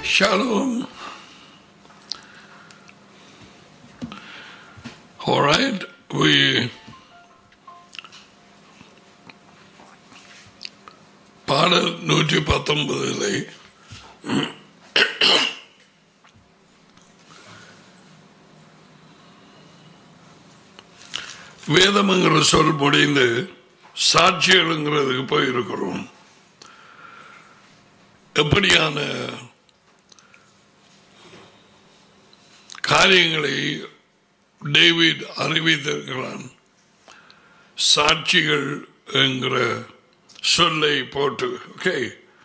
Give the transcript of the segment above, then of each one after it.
Shalom. All right, we பாடல் நூற்றி பத்தொன்பதிலே வேதம்ங்கிற சொல் முடிந்து சாட்சியலுங்கிறதுக்கு போயிருக்கிறோம் எப்படியான காரியங்களை டேவிட் அறிவித்திருக்கிறான் சாட்சிகள் என்கிற சொல்லை போட்டு okay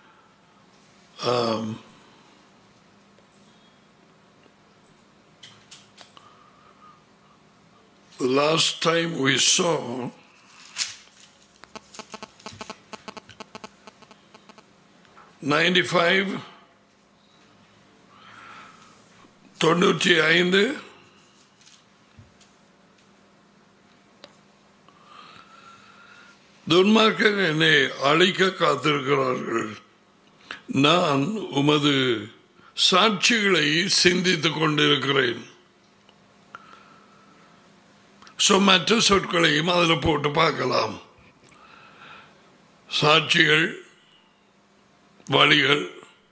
The last time we saw ninety-five தொண்ணூற்றி ஐந்து துன்மார்க்கர் என்னை அழிக்க காத்திருக்கிறார்கள் நான் உமது சாட்சிகளை சிந்தித்துக் கொண்டிருக்கிறேன் ஸோ மற்ற சொற்களையும் அதில் போட்டு பார்க்கலாம் சாட்சிகள் வழிகள்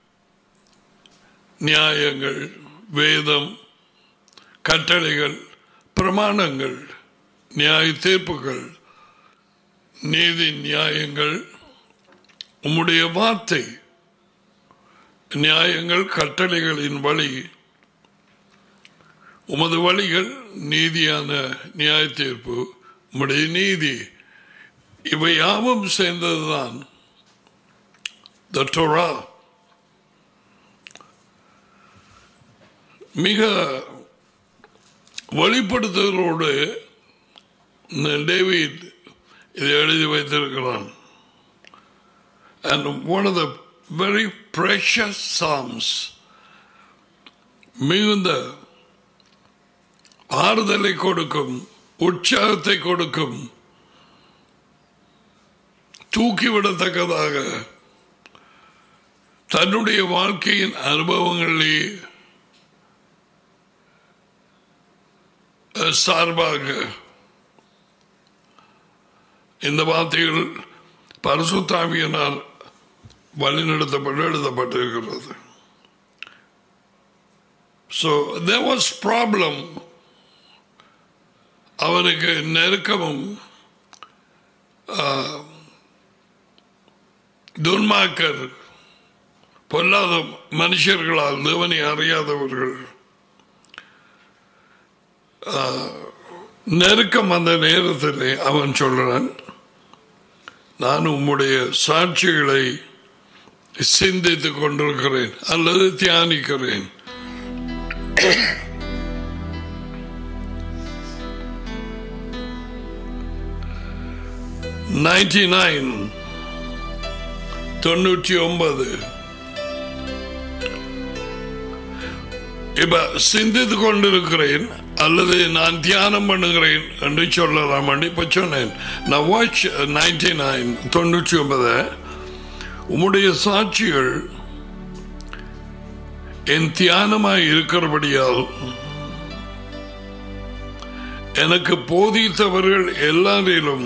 நியாயங்கள் வேதம் கட்டளைகள் பிரமாணங்கள் நியாய தீர்ப்புகள் நீதி நியாயங்கள் உம்முடைய வார்த்தை நியாயங்கள் கட்டளைகளின் வழி உமது வழிகள் நீதியான நியாய தீர்ப்பு உம்முடைய நீதி இவை யாவும் சேர்ந்ததுதான் த டொரா மிக வெளிப்படுத்துதலோடு டேவிட் இதை எழுதி வைத்திருக்கிறான் and one of the very precious psalms மிகுந்த ஆறுதலை கொடுக்கும் உற்சாகத்தை கொடுக்கும் தூக்கிவிடத்தக்கதாக தன்னுடைய வாழ்க்கையின் அனுபவங்களிலே சார்பாக இந்த வார்த்தைகள் பரிசுத்தாமியனால் வழிநடத்தப்பட்டு எழுதப்பட்டிருக்கிறது ஸோ தேர் வாஸ் ப்ராப்ளம் அவனுக்கு நெருக்கமும் துன்மாக்கர் பொல்லாத மனுஷர்களால் தேவனை அறியாதவர்கள் நெருக்கம் அந்த நேரத்தில் அவன் சொல்றான் நான் உம்முடைய சாட்சிகளை சிந்தித்துக் கொண்டிருக்கிறேன் அல்லது தியானிக்கிறேன் நைன்டி நைன் தொண்ணூற்றி ஒன்பது இப்ப சிந்தித்துக் கொண்டிருக்கிறேன் அல்லது நான் தியானம் பண்ணுகிறேன் என்று சொல்லலாம் இப்ப சொன்னேன் நான் வாட்ச் நைன்டி நைன் தொண்ணூற்றி ஒன்பது உம்முடைய சாட்சிகள் என் தியானமாய் இருக்கிறபடியால் எனக்கு போதித்தவர்கள் எல்லாரிலும்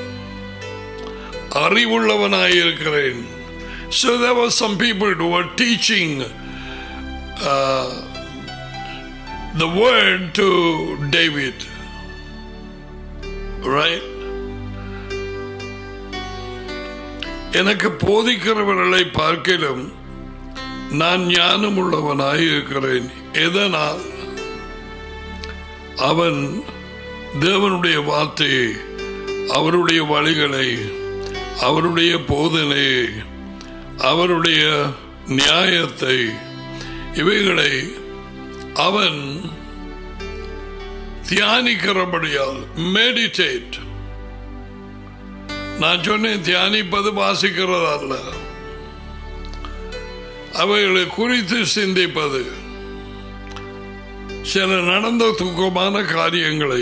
அறிவுள்ளவனாயிருக்கிறேன் So there were some people who were teaching uh, the word to David. Right? எனக்கு போதிக்கிறவர்களை பார்க்கிலும் நான் ஞானம் உள்ளவனாய் இருக்கிறேன் எதனால் அவன் தேவனுடைய வார்த்தையை அவருடைய வழிகளை அவருடைய போதனையை அவருடைய நியாயத்தை இவைகளை அவன் தியானிக்கிறபடியால் மெடிடேட் நான் சொன்னேன் தியானிப்பது வாசிக்கிறது அல்ல அவைகளை குறித்து சிந்திப்பது சில நடந்த துக்கமான காரியங்களை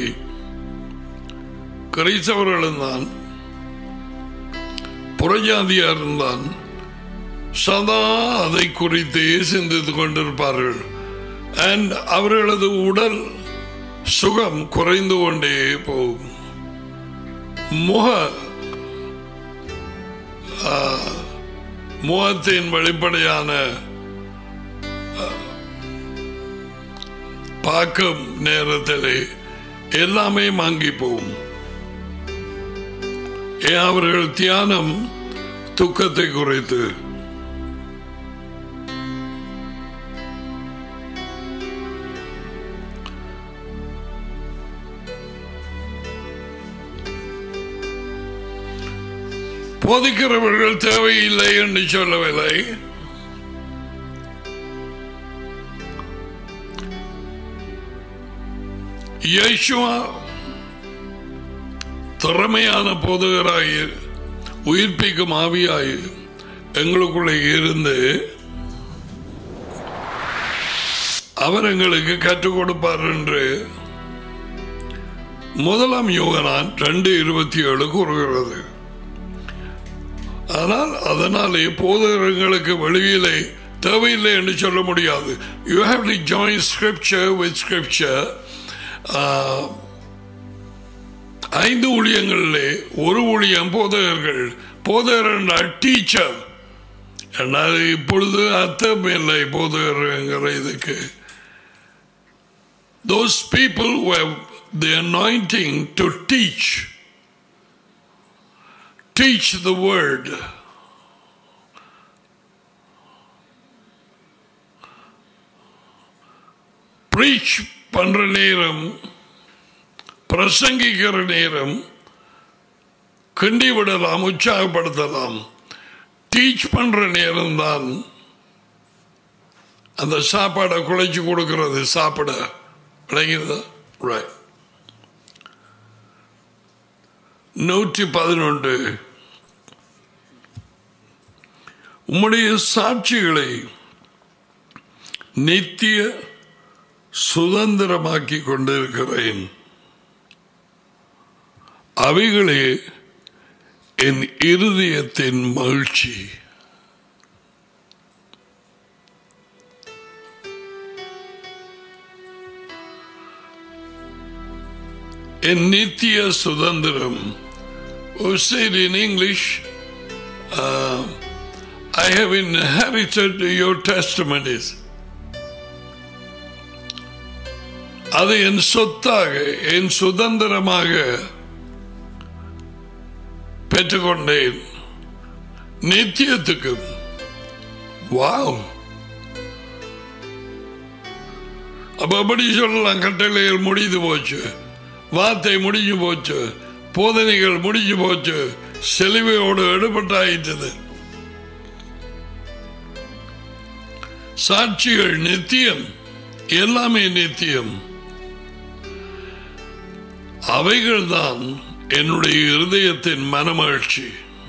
கிறிஸ்தவர்களும் தான் புறஜாதியாரும் தான் சதா அதை குறித்தே சிந்தித்துக் கொண்டிருப்பார்கள் அண்ட் அவர்களது உடல் சுகம் குறைந்து கொண்டே போகும் முக ஆ, முகத்தின் வெளிப்படையான ஆ, பார்க்கும் நேரத்திலே எல்லாமே மங்கி போகும் ஏன் அவர்கள் தியானம் துக்கத்தை குறைத்து போதிக்கிறவர்கள் தேவையில்லை என்று சொல்லவில்லை இயேசுவா திறமையான போதகராய் உயிர்ப்பிக்கும் ஆவியாய் எங்களுக்குள்ளே இருந்து அவர் எங்களுக்கு கற்றுக் கொடுப்பார் என்று முதலாம் யோகனான் ரெண்டு இருபத்தி ஏழு கூறுகிறது ஆனால் அதனாலே போதகங்களுக்கு வெளியிலே தேவையில்லை என்று சொல்ல முடியாது you have to join scripture with scripture ஐந்து ஊழியங்களிலே ஒரு ஊழியம் போதகர்கள் போதகர் என்றால் டீச்சர் என்றால் இப்பொழுது அர்த்தம் இல்லை போதகர்ங்கிற இதுக்கு those people who have the anointing to teach teach the word preach பண்ற நேரம் பிரசங்கிக்கிற நேரம் கிண்டி விடலாம் உற்சாகப்படுத்தலாம் டீச் பண்ற நேரம் தான் அந்த சாப்பாடை குழைச்சு கொடுக்கிறது சாப்பிட விளங்குதா ரைட் நூற்றி பதினொன்று உம்முடைய சாட்சிகளை நித்திய சுதந்திரமாக்கி கொண்டிருக்கிறேன் அவைகளே என் இருதயத்தின் மகிழ்ச்சி என் நித்திய சுதந்திரம் or said in English, uh, I have inherited your testimonies. அது என் சொத்தாக என் சுதந்திரமாக பெற்றுக்கொண்டேன் நித்தியத்துக்கு வாவ் அப்ப எப்படி சொல்லலாம் கட்டளைகள் முடிந்து போச்சு வார்த்தை முடிஞ்சு போச்சு போதனைகள் முடிஞ்சு போச்சு செலிவையோடு எடுபட்டாயிட்டது சாட்சிகள் நித்தியம் எல்லாமே நித்தியம் அவைகள்தான் என்னுடைய இருதயத்தின் மனமகிழ்ச்சி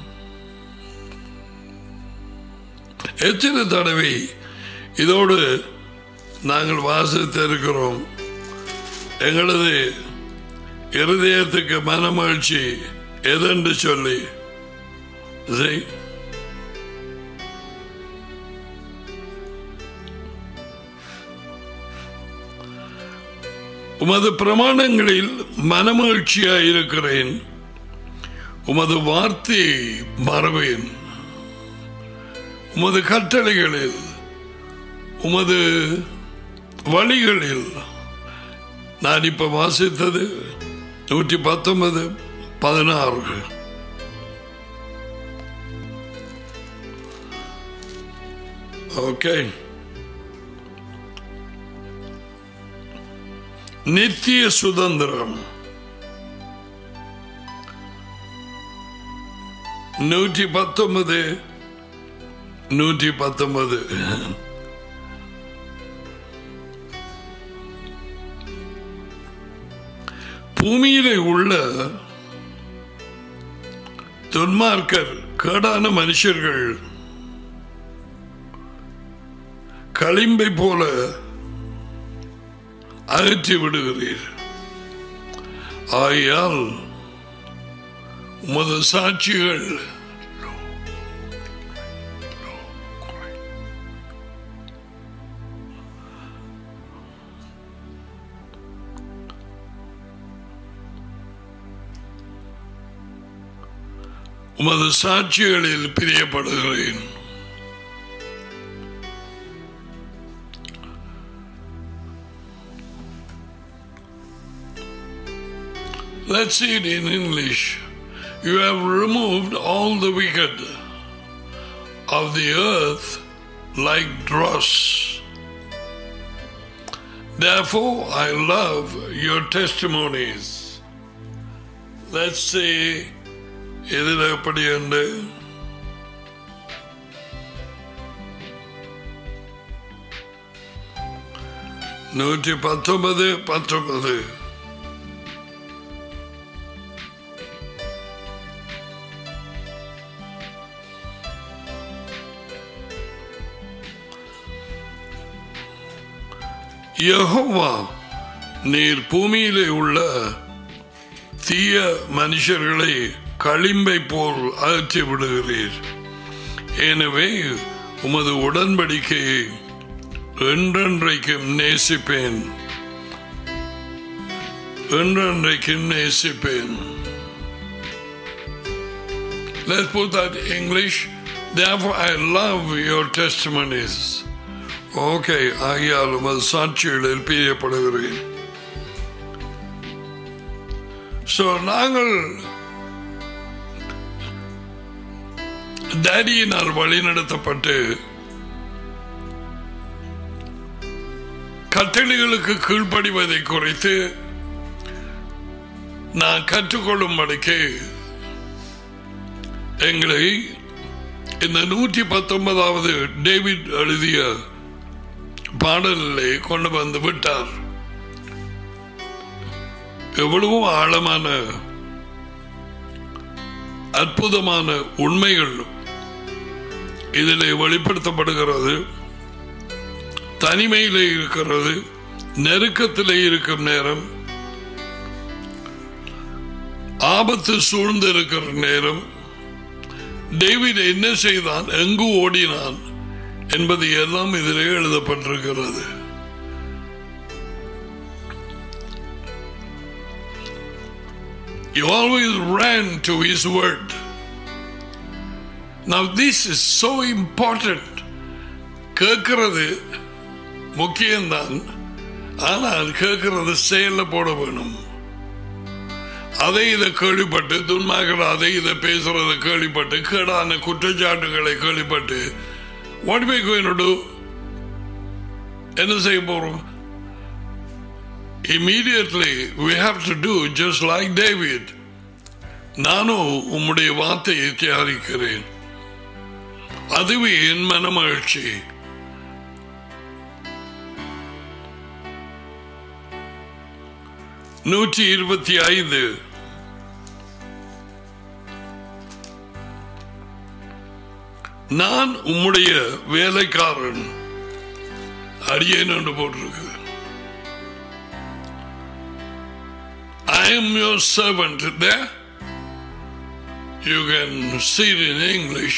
எத்தனை தடவை இதோடு நாங்கள் வாசித்திருக்கிறோம் எங்களது இருதயத்துக்கு மனமகிழ்ச்சி எதென்று சொல்லி செய். உமது பிரமாணங்களில் மனமகிழ்ச்சியாய் இருக்கிறேன் உமது வார்த்தையை மறவேன் உமது கட்டளைகளில் உமது வழிகளில் நான் இப்ப வாசித்தது நூற்றி பத்தொன்பது பதினாறு ஓகே நித்திய சுதந்திரம் நூற்றி பத்தொன்பது நூற்றி பத்தொன்பது பூமியிலே உள்ள துன்மார்க்கர் கேடான மனுஷர்கள் களிம்பை போல அகற்றி விடுகிறீர் ஆகையால் உமது சாட்சிகள் உமது சாட்சிகளில் பிரியப்படுகிறேன் Let's see it in English. You have removed all the wicked of the earth like dross. Therefore, I love your testimonies. Let's see இதில் எப்படி உண்டு நூற்றி பத்தொன்பது பத்தொன்பது யெகோவா நீர் பூமியிலே உள்ள தீய மனுஷர்களை களிம்பை போல் அகற்றி விடுகிறீர் எனவே உமது உடன்படிக்கையை என்றென்றைக்கும் நேசிப்பேன் என்றென்றைக்கும் நேசிப்பேன் Let's put that in English. Therefore, I love your testimonies. Okay ஆகியால் உமது சாட்சிகளில் பிரியப்படுகிறேன் ஸோ நாங்கள் டேடியினால் வழிநடத்தப்பட்டு கட்டளைகளுக்கு கீழ்ப்படிவதை குறைத்து நான் கற்றுக்கொள்ளும்படிக்கு எங்களை இந்த நூற்றி பத்தொன்பதாவது டேவிட் எழுதிய பாடலிலே கொண்டு வந்து விட்டார் எவ்வளவோ ஆழமான அற்புதமான உண்மைகள் இதிலே வெளிப்படுத்தப்படுகிறது தனிமையிலே இருக்கிறது நெருக்கத்திலே இருக்கும் நேரம் ஆபத்து சூழ்ந்து இருக்கிற நேரம் டேவிட் என்ன செய்தான் எங்கு ஓடினான் என்பது எல்லாம் இதிலே எழுதப்பட்டிருக்கிறது He always ran to his word. Now this is so important. கேட்கிறது முக்கியம்தான் ஆனால் கேட்கிறது செயல்ல போட வேணும் அதை இதை கேள்விப்பட்டு துன்மாக்கிற அதை இதை பேசுறதை கேள்விப்பட்டு கேடான குற்றச்சாட்டுகளை கேள்விப்பட்டு வாட் பை கோயின் டு என்ன செய்ய போறோம் immediately we have to do just like David. நானும் உம்முடைய வார்த்தையை தியானிக்கிறேன் அதுவே என் மனமகிழ்ச்சி நூற்றி இருபத்தி ஐந்து நான் உம்முடைய வேலைக்காரன் அடியேன் என்று போட்டிருக்கு I am your servant there. You can see it in English.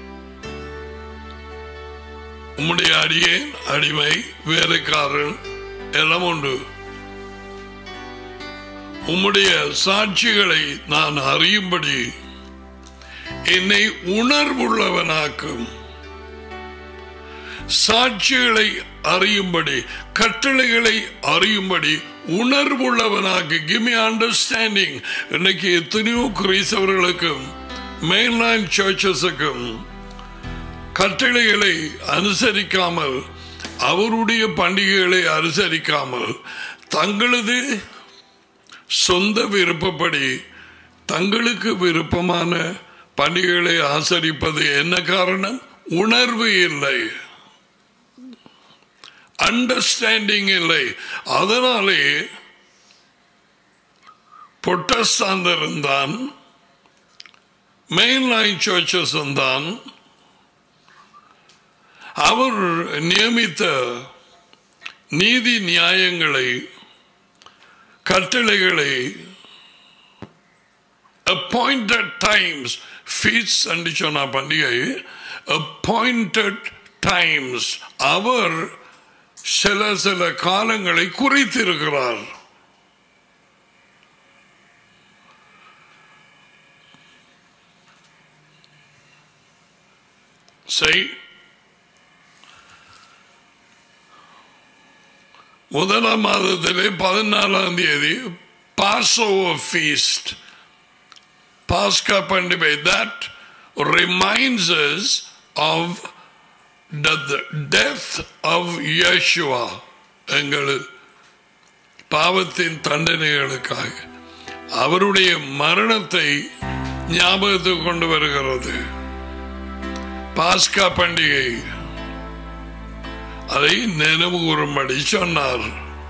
உம்முடைய அடியேன் அடிமை வேலைக்காரன் எல்லாம் உண்டு உம்முடைய சாட்சிகளை நான் அறியும்படி என்னை உணர்வுள்ளவனாக்கும் சாட்சிகளை அறியும்படி கட்டளைகளை அறியும்படி உணர்வுள்ளவனாக கிமி அண்டர்ஸ்டாண்டிங் இன்னைக்கு எத்தனையோ கிறிஸ்தவர்களுக்கும் மெயின்லைன் சர்ச்சஸுக்கும் கட்டளைகளை அனுசரிக்காமல் அவருடைய பண்டிகைகளை அனுசரிக்காமல் தங்களது சொந்த விருப்பப்படி தங்களுக்கு விருப்பமான பண்டிகைகளை ஆசரிப்பது என்ன காரணம் உணர்வு இல்லை அண்டர்ஸ்டாண்டிங் இல்லை அதனாலே பொட்டஸ்தாந்தரும் தான் மெயின் லைன் சர்ச்சஸும் தான் அவர் நியமித்த நீதி நியாயங்களை கட்டளைகளை அப்பாயிண்டட் டைம்ஸ் ஃபீட்ஸ் என்று சொன்ன பண்டிகை அப்பாயிண்டட் டைம்ஸ் அவர் சில சில காலங்களை குறித்திருக்கிறார் செய் முதலாம் மாதத்திலே பதினாலாம் தேதி பாஸ்ஓவர் ஃபீஸ்ட் பாஸ்கா பண்டிகை that reminds us of the the death of Yeshua எங்கள் பாவத்தின் தண்டனைகளுக்காக அவருடைய மரணத்தை ஞாபகத்துக்கு கொண்டு வருகிறது பாஸ்கா பண்டிகை அதை நினைவு கூறும்படி சொன்னார்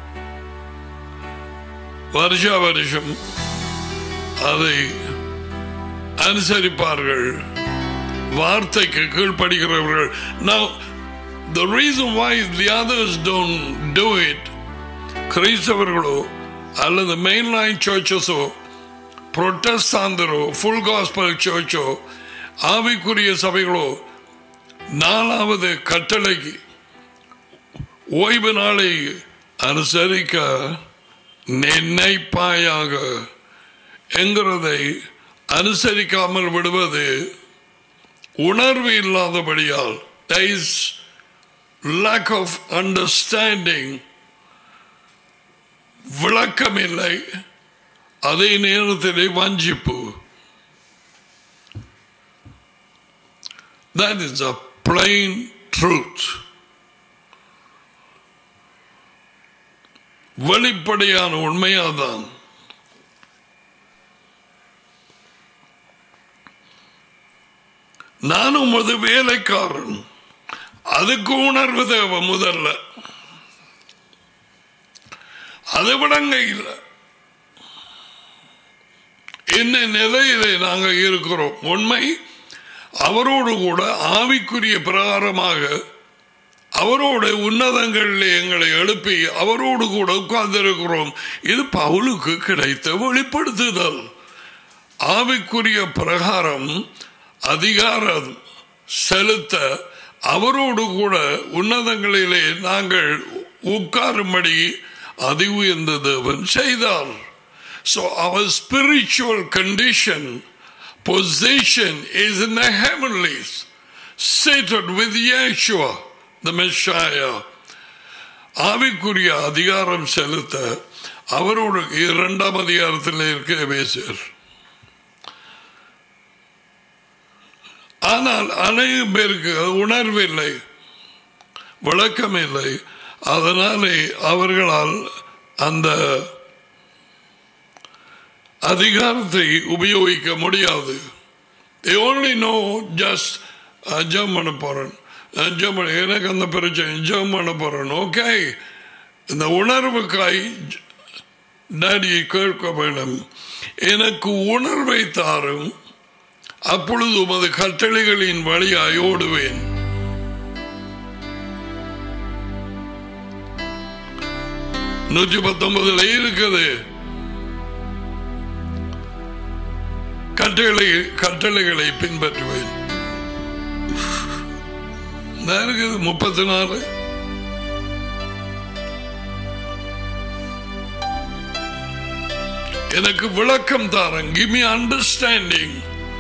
வருஷா வருஷம் அதை அனுசரிப்பார்கள் வார்த்தைக்கு கீழ்ப்படுகிறவர்கள் Now, the reason why the others don't do it கிறிஸ்தவர்களோ அல்லது மெயின்லைன் சர்ச்சஸோ புரொட்டஸ்தாந்தரோ ஃபுல் காஸ்பல் சர்ச்சோ ஆவிக்குரிய சபைகளோ நாலாவது கட்டளைக்கு ஓய்வு நாளை அனுசரிக்க நினைப்பாயாக என்கிறதை அனுசரிக்காமல் விடுவது உணர்வு இல்லாதபடியால் there is lack of understanding விளக்கமில்லை அதே நேரத்திலே வஞ்சிப்பு that is a plain truth வெளிப்படையான உண்மையாதான் நானும் ஒரு வேலைக்காரன் அதுக்கு உணர்வு தேவை முதல்ல அதை விடங்க இல்லை என்ன நிலையிலே நாங்கள் இருக்கிறோம் உண்மை அவரோடு கூட ஆவிக்குரிய பிரகாரமாக அவரோட உன்னதங்களில் எங்களை எழுப்பி அவரோடு கூட உட்கார்ந்திருக்கிறோம் இது பவுலுக்கு கிடைத்த வெளிப்படுத்துதல் ஆவிக்குரிய பிரகாரம் அதிகாரம் செலுத்த அவரோடு கூட உன்னதங்களிலே நாங்கள் உட்காரும்படி அதி உயர்ந்த தேவன் செய்தார் So our spiritual condition, position is in the heavenlies, seated with Yeshua, the Messiah. ஆவிக்குரிய அதிகாரம் செலுத்த அவரோடு இரண்டாம் அதிகாரத்தில் இருக்க பேசுகிறார் ஆனால் அநேக பேருக்கு உணர்வில்லை விளக்கம் இல்லை அதனாலே அவர்களால் அந்த அதிகாரத்தை உபயோகிக்க முடியாது They only know just ஜம் பண்ண போறேன் ஜம் பண்ண எனக்கு அந்த பிரச்சனை ஜம் பண்ண போறேன் ஓகே இந்த உணர்வுக்காய் டாடியை கேட்க வேண்டும் எனக்கு உணர்வை தாரும் அப்பொழுது உமது கட்டளைகளின் வழியாய் ஓடுவேன் நூற்றி பத்தொன்பதுல இருக்குது கட்டளை கட்டளைகளை பின்பற்றுவேன் நான் இருக்குது முப்பத்தி நாலு எனக்கு விளக்கம் தாரன் கிவ் மீ அண்டர்ஸ்டாண்டிங்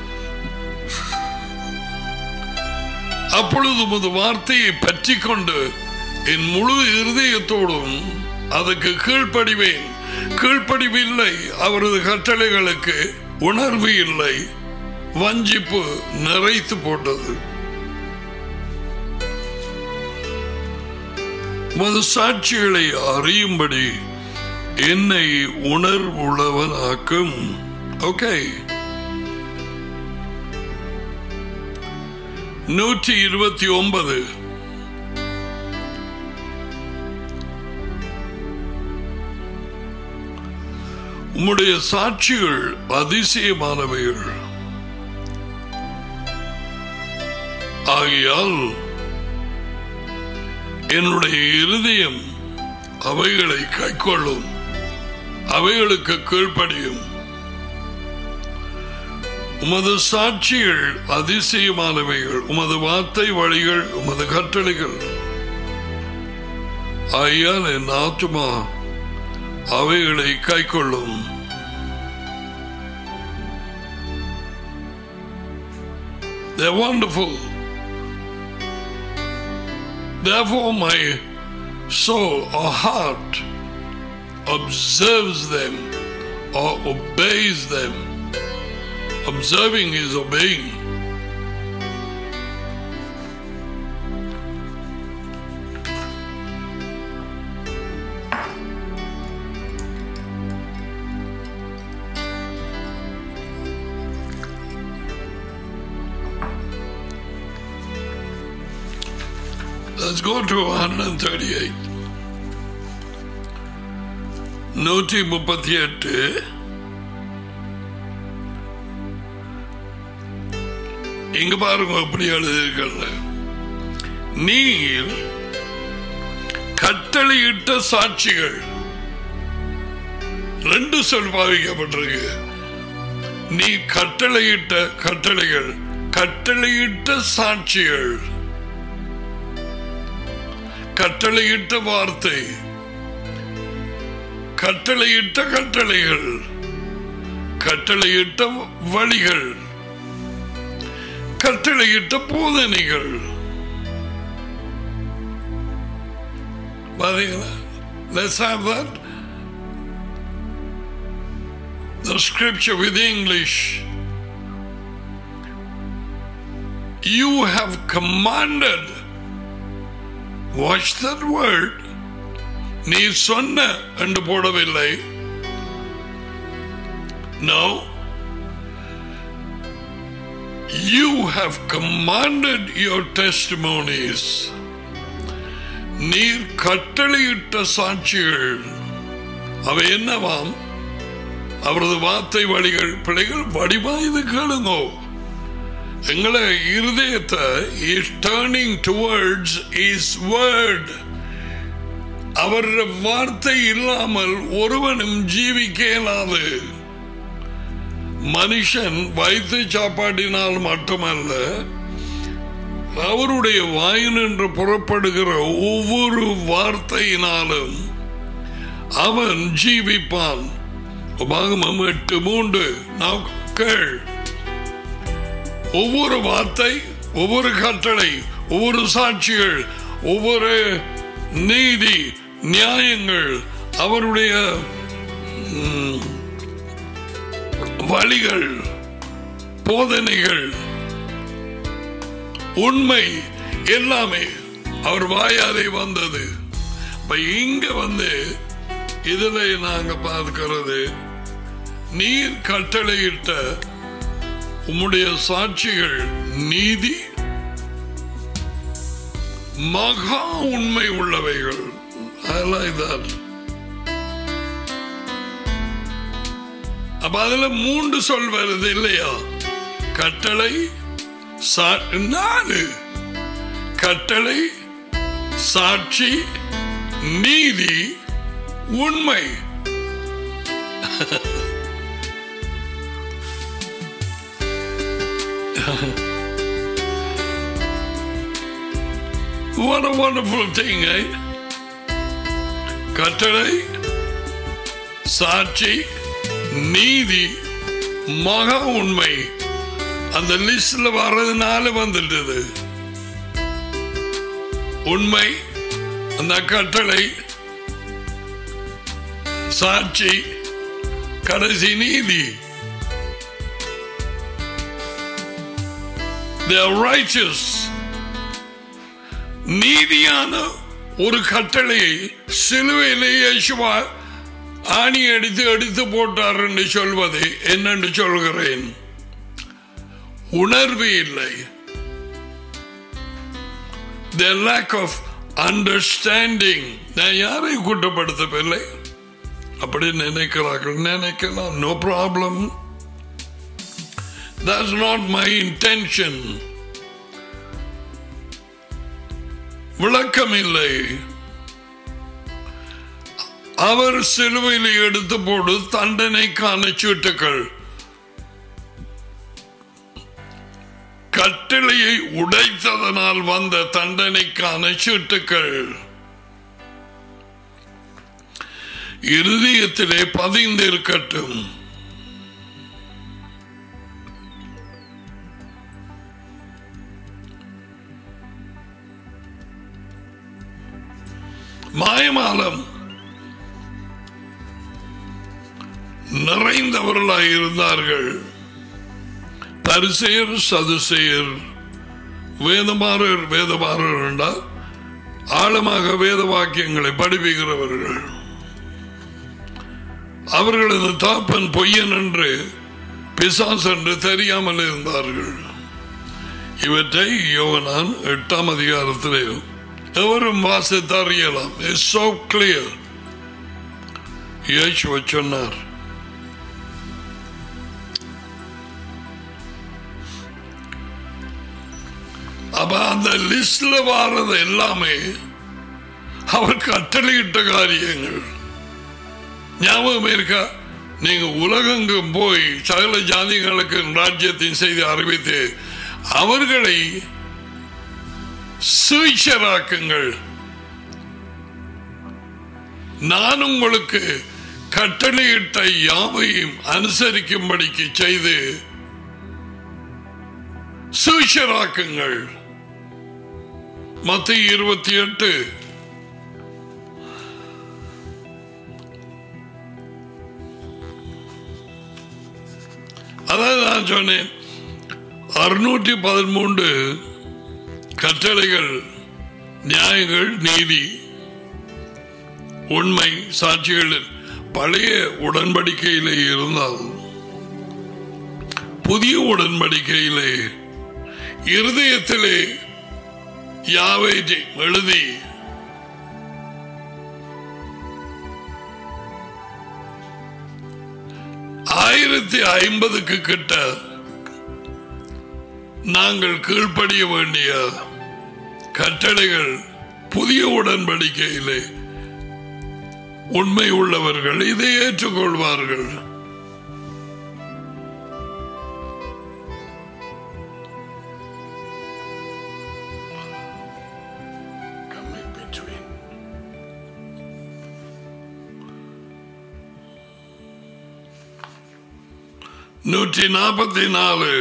அப்பொழுது உமது வார்த்தையை பற்றி கொண்டு என் முழு இருதயத்தோடும் அதுக்கு கீழ்ப்படிவேன் கீழ்ப்படிவில்லை அவரது கட்டளைகளுக்கு உணர்வு இல்லை வஞ்சிப்பு நிறைத்து போட்டது உமது சாட்சிகளை அறியும்படி என்னை உணர்வுள்ளவனாக்கும் ஓகே நூற்றி இருபத்தி ஒன்பது உம்முடைய சாட்சிகள் அதிசயமானவைகள் ஆகையால் என்னுடைய இருதயம் அவைகளை கைக்கொள்ளும் அவைகளுக்கு கீழ்ப்படியும் உமது சாட்சிகள் அதிசயமானவைகள் உமது வார்த்தை வழிகள் உமது கட்டளைகள் ஆகையால் என் ஆத்துமா அவைகளை கைக்கொள்ளும் They're wonderful. Therefore, my soul or heart observes them or obeys them. Observing is obeying. Let's go to 138. நூற்றி முப்பத்தி எட்டு இங்க பாருங்க எப்படி எழுதியிருக்கல நீர் கட்டளையிட்ட சாட்சிகள் ரெண்டு சொல் பாவிக்கப்பட்டிருக்கு நீ கட்டளையிட்ட கட்டளைகள் கட்டளையிட்ட சாட்சிகள் கட்டளையிட்ட வார்த்தை கட்டளையிட்ட கட்டளைகள் கட்டளையிட்ட வழிகள் கட்டளையிட்ட போதனைகள் பாத்தீங்களா Let's have that. The scripture with English. You have commanded. Watch that word. நீ சொன்ன என்று போடவில்லை No. You have commanded your testimonies. நீர் கட்டளையிட்ட சாட்சிகள் அவை என்னவாம் அவரது வார்த்தை வழிகள் பிள்ளைகள் வடிவா இது கேளுங்கோ எங்களை இருதயத்தை his turning towards his word அவருடைய வார்த்தை இல்லாமல் ஒருவனும் ஜீவிக்க இயலாது மனுஷன் வைத்த சாப்பாட்டினால் மட்டுமல்ல அவருடைய வாயினின்று புறப்படுகிற ஒவ்வொரு வார்த்தையினாலும் அவன் ஜீவிப்பான் உபாகமம் எட்டு மூன்று நாம் கேள் ஒவ்வொரு வார்த்தை ஒவ்வொரு கட்டளை ஒவ்வொரு சாட்சிகள் ஒவ்வொரு நீதி நியாயங்கள் அவருடைய ம், வழிகள் போதனைகள் உண்மை எல்லாமே அவர் வாயாலே வந்தது இப்ப இங்க வந்து இதுல நாங்க பார்க்கிறது நீர் கட்டளையிட்ட உம்முடைய சாட்சிகள் நீதி மகா உண்மை உள்ளவைகள் I like that. அப்ப அதுல மூன்று சொல் வருது இல்லையா கட்டளை சா- நாலு கட்டளை சாட்சி நீதி உண்மை What a wonderful thing, eh? கட்டளை சாட்சி நீதி மகா உண்மை அந்த லிஸ்ட்ல வர்றதுனால வந்துட்டது உண்மை அந்த கட்டளை சாட்சி கடைசி நீதி They are righteous. நீதியான ஒரு கட்டளையை சிலுவையிலே இயேசுவா ஆணி அடித்து எடுத்து போட்டார் என்று சொல்வது என்னென்று சொல்கிறேன் உணர்வு இல்லை the lack of understanding நான் யாரை குற்றப்படுத்தவில்லை அப்படி நினைக்கிறார்கள் நினைக்கலாம் no problem that's not my intention விளக்கம் இல்லை அவர் சிலுவையில் எடுத்து போடு தண்டனைக்கான சீட்டுகள் கட்டளையை உடைத்ததனால் வந்த தண்டனைக்கான சீட்டுகள் இருதயத்திலே பதிந்திருக்கட்டும் மாயமாலம் நிறைந்தவர்களாய் இருந்தார்கள் தரிசெயர் சதுசெயர் வேதமாறர் வேதமாறர் என்றால் ஆழமாக வேத வாக்கியங்களை படிப்புகிறவர்கள் அவர்களது தாப்பன் பொய்யன் என்று பிசாஸ் என்று தெரியாமல் இருந்தார்கள் இவற்றை யோகனான் எட்டாம் அதிகாரத்திலே எவரும் வாசித்து அறியலாம் so clear இயேசுவ சொன்னார் அப்ப அந்த லிஸ்ட்ல வாரது எல்லாமே அவர் கட்டளையிட்ட காரியங்கள் ஞாபகம் இருக்கா நீங்க உலகெங்கும் போய் சகல ஜாதிகளுக்கு ராஜ்யத்தின் செய்தி அறிவித்து அவர்களை சுவிச்சராக்குங்கள் நான் உங்களுக்கு கட்டளையிட்ட யாவையும் அனுசரிக்கும்படிக்கு செய்து சுவிச்சராக்குங்கள் மத்திய இருபத்தி எட்டு அதாவது நான் சொன்னேன் அறுநூற்றி பதிமூன்று கட்டளைகள் நியாயங்கள் நீதி உண்மை சாட்சிகள் பழைய உடன்படிக்கையிலே இருந்தால் புதிய உடன்படிக்கையிலே இருதயத்திலே யாவை எழுதி ஆயிரத்தி ஐம்பதுக்கு கிட்ட நாங்கள் கீழ்ப்படிய வேண்டிய கட்டளைகள் புதிய உடன்படிக்கையிலே உண்மை உள்ளவர்கள் இதை ஏற்றுக்கொள்வார்கள் Coming between. நூற்றி நாற்பத்தி நாலு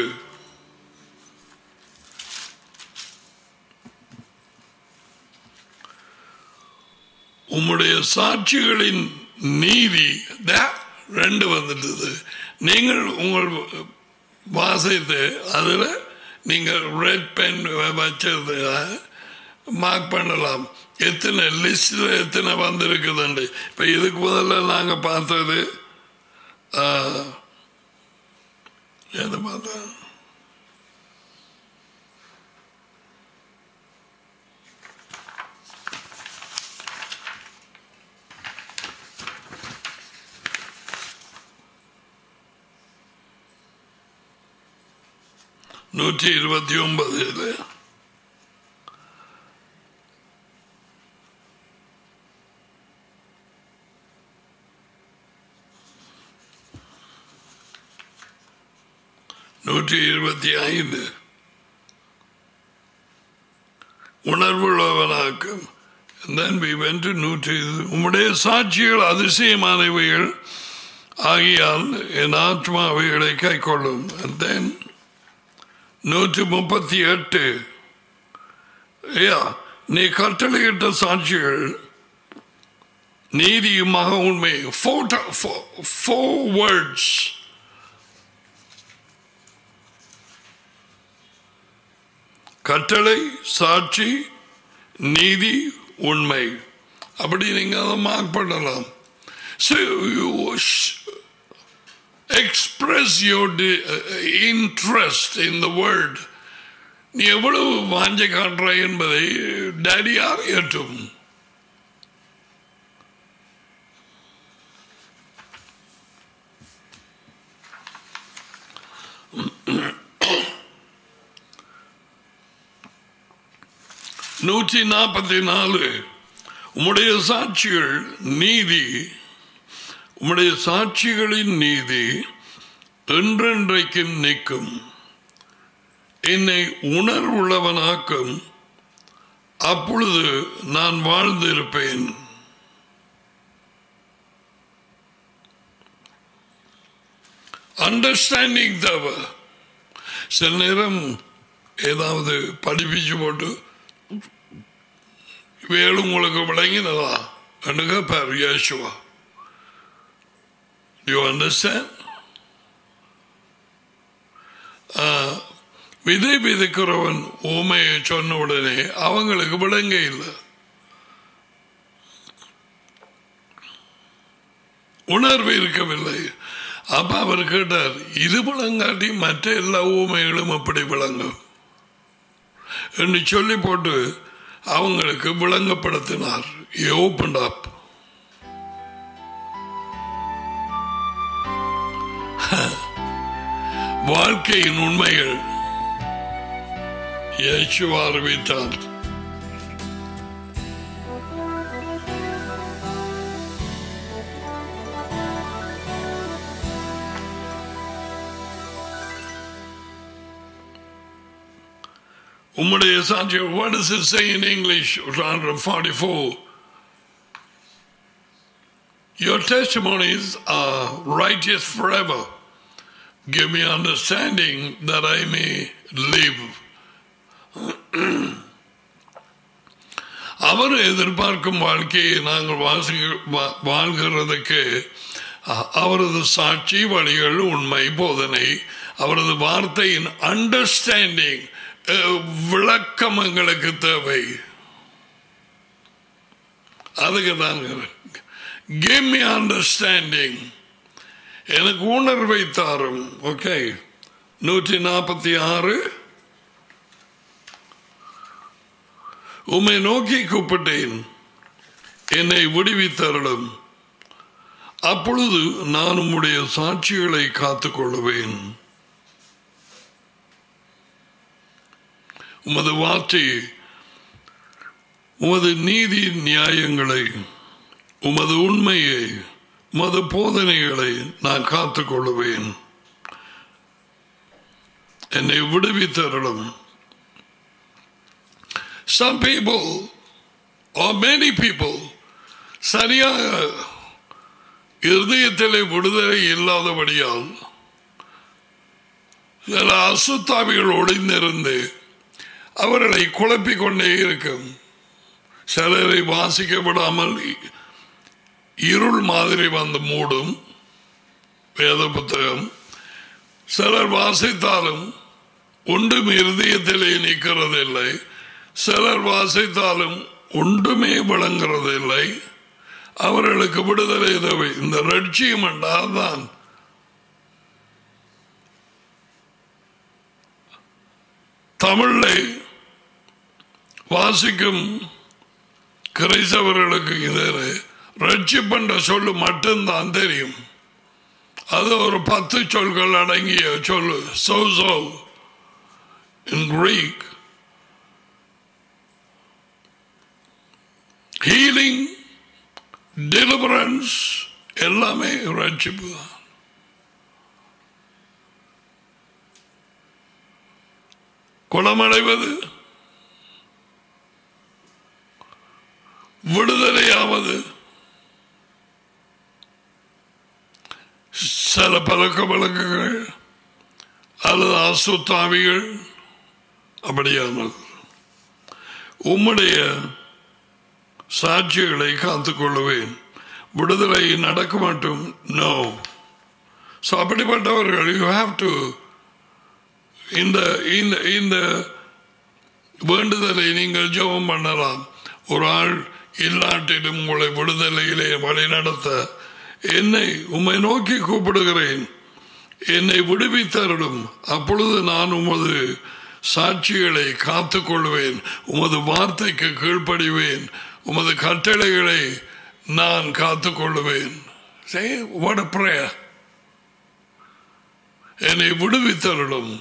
உம்முடைய சாட்சிகளின் நீதி தா, ரெண்டு வந்துட்டது நீங்கள் உங்கள் வாசித்து அதில் நீங்கள் ரெட் பென் வச்சது மார்க் பண்ணலாம் எத்தனை லிஸ்டில் எத்தனை வந்திருக்குதுண்டு இப்போ இதுக்கு முதல்ல நாங்கள் பார்த்தது ஆ, எதை பார்த்தோம் நூற்றி இருபத்தி ஒன்பது இது நூற்றி இருபத்தி ஐந்து உணர்வுள்ளவனாக்கும் And then we went to நூற்றி உம்முடைய சாட்சிகள் அதிசயமானவைகள் ஆகியால் என் ஆத்மா அவைகளை கை கொள்ளும் And then நூற்றி முப்பத்தி எட்டு ஐயா நீ கட்டளையிட்ட சாட்சிகள் நீதியுமாக உண்மை ஃபோர் வேர்ட்ஸ் கட்டளை சாட்சி நீதி உண்மை அப்படி நீங்க அதை மார்க் பண்ணலாம் So you express your de- uh, interest in the word நீ எவ்வளவு வாஞ்சை காட்டுறாய் என்பதை டேடி அறியட்டும் நூற்றி நாற்பத்தி நாலு உம்முடைய சாட்சிகள் நீதி உம்முடைய சாட்சிகளின் நீதி என்றென்றைக்கு நிற்கும் என்னை உணர்வுள்ளவனாக்கும் அப்பொழுது நான் வாழ்ந்திருப்பேன் அண்டர்ஸ்டாண்டிங் தேவை சில நேரம் ஏதாவது படிப்பிச்சு போட்டு வேலும் உங்களுக்கு விளங்கினதா என்று கேட்பார் யேசுவா யூ அண்டர்ஸ்டாண்ட் விதை விதைக்கிறவன் ஊமையை சொன்ன உடனே அவங்களுக்கு விளங்க இல்லை உணர்வு இருக்கவில்லை அப்ப அவர் கேட்டார் இது விளங்காட்டி மற்ற எல்லா ஊமைகளும் அப்படி விளங்கும் என்று சொல்லி போட்டு அவங்களுக்கு விளங்கப்படுத்தினார் ஓப்பன் அப் வாழ்க்கையின் உண்மைகள் இயேசுவா அறிவித்தார் உம்முடைய சாட்சியம் what does it say in English 144 Your testimonies are righteous forever. Give me understanding that I may live. அவர் எதிர்பார்க்கும் வாழ்க்கையை நாங்கள் வாசி வா- வாழ்கிறதுக்கு அ- அவரது சாட்சி வழிகள் உண்மை போதனை அவரது வார்த்தையின் அண்டர்ஸ்டாண்டிங் விளக்கம் எங்களுக்கு தேவை அதுக்கு தாங்க give me understanding எனக்கு உணர்வை தாரும் ஓகே நூற்றி நாற்பத்தி ஆறு உம்மை நோக்கி கூப்பிட்டேன் என்னை விடுவித்தருளும் அப்பொழுது நான் உம்முடைய சாட்சிகளை காத்துக்கொள்ளுவேன் உமது வார்த்தை உமது நீதி நியாயங்களை உமது உண்மையை உமது போதனைகளை நான் காத்துக்கொள்ளுவேன் என்னை விடுவித்தருளும் Some people, or many people, சரியாக இருதயத்திலே விடுதலை இல்லாதபடியால் சில அசுத்தாவிகள் ஒளிந்திருந்து அவர்களை குழப்பிக் கொண்டே இருக்கும் சிலரை வாசிக்க விடாமல் இருள் மாதிரி வந்து மூடும் வேத புத்தகம் சிலர் வாசித்தாலும் ஒன்றும் இருதயத்திலே நிற்கிறதில்லை சிலர் வாசித்தாலும் ஒன்றுமே விளங்குறதில்லை அவர்களுக்கு விடுதலை தேவை இந்த லட்சியம் என்றால்தான் தமிழை வாசிக்கும் கிரைஸ்தவர்களுக்கு இது ரட்சிப்பென்ற சொல்லு மட்டும்தான் தெரியும் அது ஒரு பத்து சொல்கள் அடங்கிய சொல்லு so so in Greek healing deliverance எல்லாமே ரட்சிப்பு தான் குணமடைவது விடுதலையாவது சில பழக்க வழக்கங்கள் அல்லது அசுத்தாவிகள் அப்படியானது உம்முடைய சாட்சிகளை காத்துக்கொள்ளுவேன் விடுதலை நடக்க மாட்டும் நோ ஸோ அப்படிப்பட்டவர்கள் யூ ஹாவ் டு இந்த இந்த இந்த வேண்டுதலை நீங்கள் ஜெபம் பண்ணலாம் ஒரு ஆள் இல்லாட்டிலும் உங்களை விடுதலையிலே வழிநடத்த என்னை உம்மை நோக்கி கூப்பிடுகிறேன் என்னை விடுவித்தருடும் அப்பொழுது நான் உமது சாட்சிகளை காத்துக்கொள்வேன் உமது வார்த்தைக்கு கீழ்ப்படிவேன் உமது கட்டளைகளை நான் காத்துக்கொள்வேன் Say, what a prayer. என்னை விடுவித்தருடும்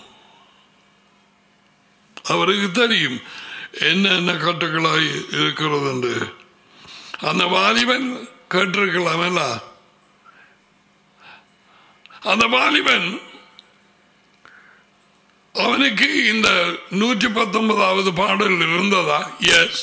அவருக்கு தெரியும் என்னென்ன கட்டுகளாய் இருக்கிறது என்று அந்த வாலிபன் கேட்டிருக்கலாமல்ல அந்த வாலிபன் அவனுக்கு இந்த நூற்றி பத்தொன்பதாவது பாடல் இருந்ததா எஸ்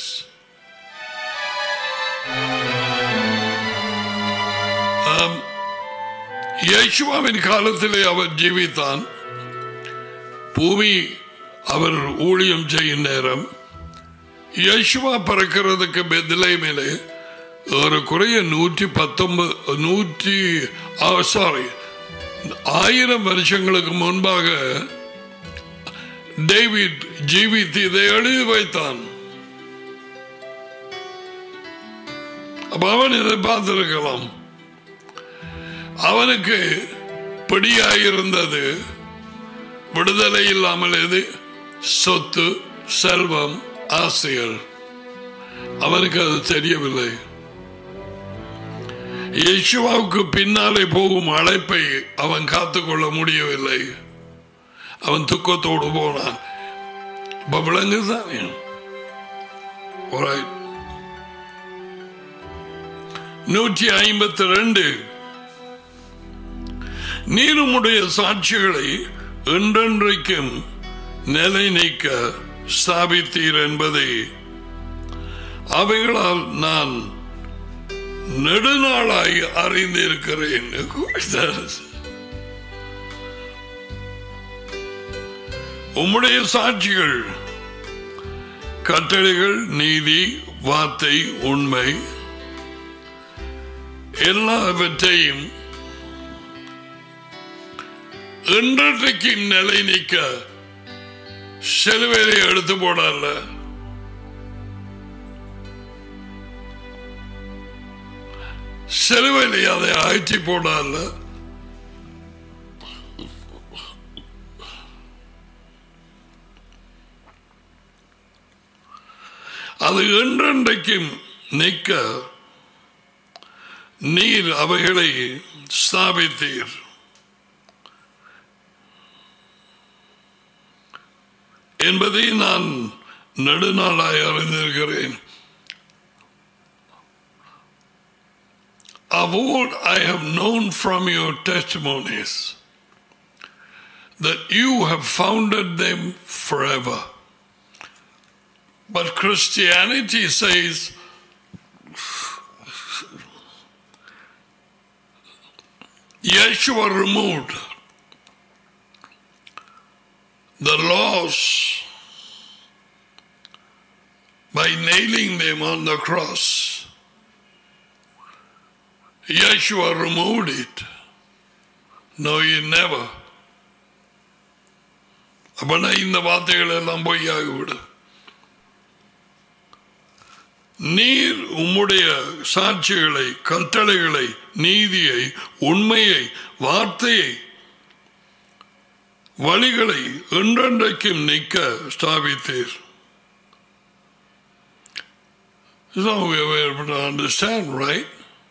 யேசுவாவின் காலத்திலே அவர் ஜீவித்தான் பூமி அவர் ஊழியம் செய்யும் நேரம் யேசுவா பிறக்கிறதுக்கு பெத்லேமிலே ஏறக்குறைய நூற்றி பத்தொன்பது நூற்றி சாரி ஆயிரம் வருஷங்களுக்கு முன்பாக டேவிட் ஜீவித்து இதை எழுதி வைத்தான் அப்ப அவன் இதை பார்த்திருக்கலாம் அவனுக்கு பிடியாயிருந்தது விடுதலை இல்லாமல் எது சொத்து செல்வம் ஆசைகள் அவனுக்கு அது தெரியவில்லை யேசுவாவுக்கு பின்னாலே போகும் அழைப்பை அவன் காத்துக்கொள்ள முடியவில்லை அவன் துக்கத்தோடு போனான் இப்ப விளங்குதான் நூற்றி ஐம்பத்தி ரெண்டு நீருமுடைய சாட்சிகளை என்றென்றைக்கும் நிலை நீக்க ஸ்தாபித்தீர் என்பதை அவைகளால் நான் நெடுநாளாய் அறிந்திருக்கிறேன் உம்முடைய சாட்சிகள் கட்டளைகள் நீதி வார்த்தை உண்மை எல்லாவற்றையும் இன்றைக்கு நிலை நீக்க செலுவேலை எடுத்து போடல செலுவேலை அதை ஆய்ச்சி போடல அது என்றென்றைக்கும் நிற்க நீர் அவைகளை ஸ்தாபித்தீர் என்பதை நான் நெடுநாளாய் அறிந்திருக்கிறேன் Of old I have known from your testimonies that you have founded them forever. But Christianity says Yeshua removed the laws by nailing them on the cross. Yeshua removed it. No, he never. அப்பனா இந்த வார்த்தைகள் எல்லாம் பொய்யாகிவிடும் நீர் உம்முடைய சாட்சிகளை கட்டளைகளை நீதியை உண்மையை வார்த்தையை வழிகளை என்றென்றைக்கும் நிற்க ஸ்தாபித்தீர் So we were able to understand, right?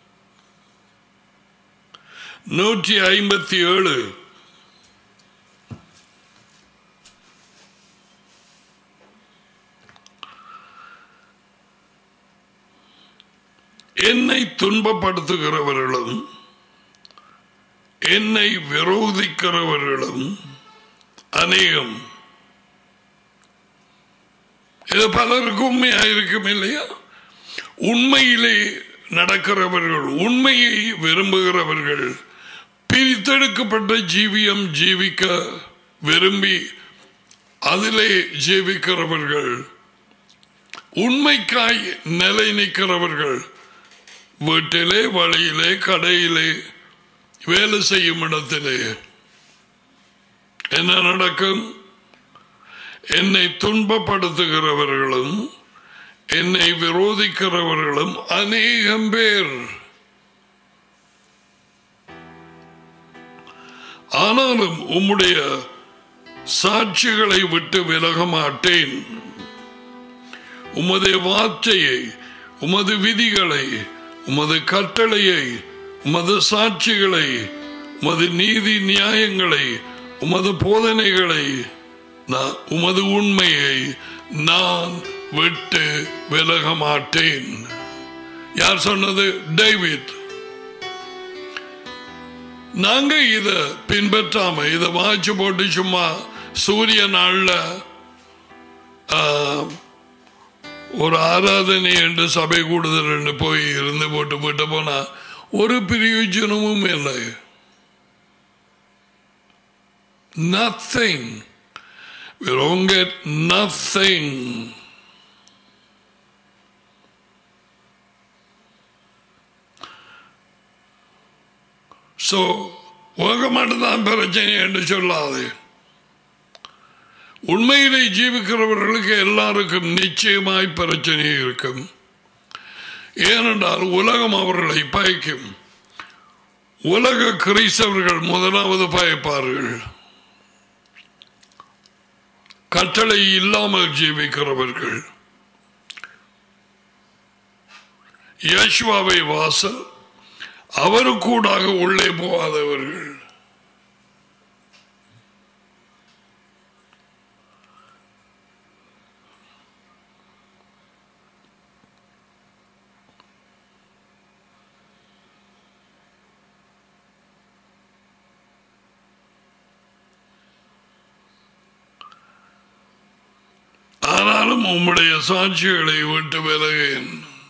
நூற்றி ஐம்பத்தி ஏழு என்னை துன்பப்படுத்துகிறவர்களும் என்னை விரோதிக்கிறவர்களும் அநேகம் இது பலருக்கு உண்மையாயிருக்கும் இல்லையா உண்மையிலே நடக்கிறவர்கள் உண்மையை விரும்புகிறவர்கள் பிரித்தெடுக்கப்பட்ட ஜீவியம் ஜீவிக்க விரும்பி அதிலே ஜீவிக்கிறவர்கள் உண்மைக்காய் நிலை நிற்கிறவர்கள் வீட்டிலே வழியிலே கடையிலே வேலை செய்யும் இடத்திலே என்ன நடக்கும் என்னை துன்பப்படுத்துகிறவர்களும் என்னை விரோதிக்கிறவர்களும் அநேகம் பேர் ஆனாலும் உம்முடைய சாட்சிகளை விட்டு விலக மாட்டேன் உமது வார்த்தையை உமது விதிகளை உமது கட்டளையை உமது சாட்சிகளை உமது நீதி நியாயங்களை உமது போதனைகளை நான் உமது உண்மையை நான் விட்டு விலக மாட்டேன் யார் சொன்னது டேவிட் நாங்க இத பின்பற்றாம இத வாய்ச்சி போட்டு சும்மா சூரிய நாள்ல ஒரு ஆராதனை என்று சபை கூடுதல் என்று போய் இருந்து போட்டு போட்டு போனா ஒரு பிரயோஜனமும் இல்லை Nothing. We don't get nothing. So உலகம் மட்டும்தான் பிரச்சனை என்று சொல்லாது உண்மையிலே ஜீவிக்கிறவர்களுக்கு எல்லாருக்கும் நிச்சயமாய் பிரச்சனை இருக்கும் ஏனென்றால் உலகம் அவர்களை பயக்கும் உலக கிறிஸ்தவர்கள் முதலாவது பயப்பார்கள் கட்டளை இல்லாமல் ஜீவிக்கிறவர்கள் யேசுவாவை வாசல் அவருக்கூடாக உள்ளே போகாதவர்கள் ஆனாலும் உம்முடைய சாட்சிகளை விட்டு விலகேன்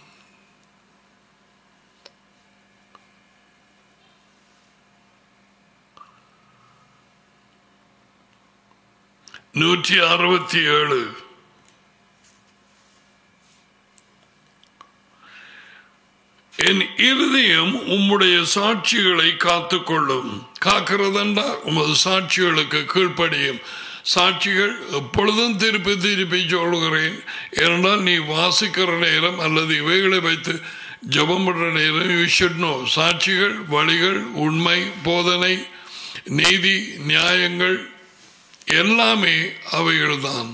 நூற்றி அறுபத்தி ஏழு என் இருதயம் உம்முடைய சாட்சிகளை காத்துக்கொள்ளும் காக்கிறதென்றா உமது சாட்சிகளுக்கு கீழ்ப்படியும் சாட்சிகள் எப்பொழுதும் திருப்பி திருப்பி சொல்கிறேன் ஏனென்றால் நீ வாசிக்கிற நேரம் அல்லது இவைகளை வைத்து ஜபம் பண்ற நேரம் you should know சாட்சிகள் வழிகள் உண்மை போதனை நீதி நியாயங்கள் எல்லாமே அவைகள்தான்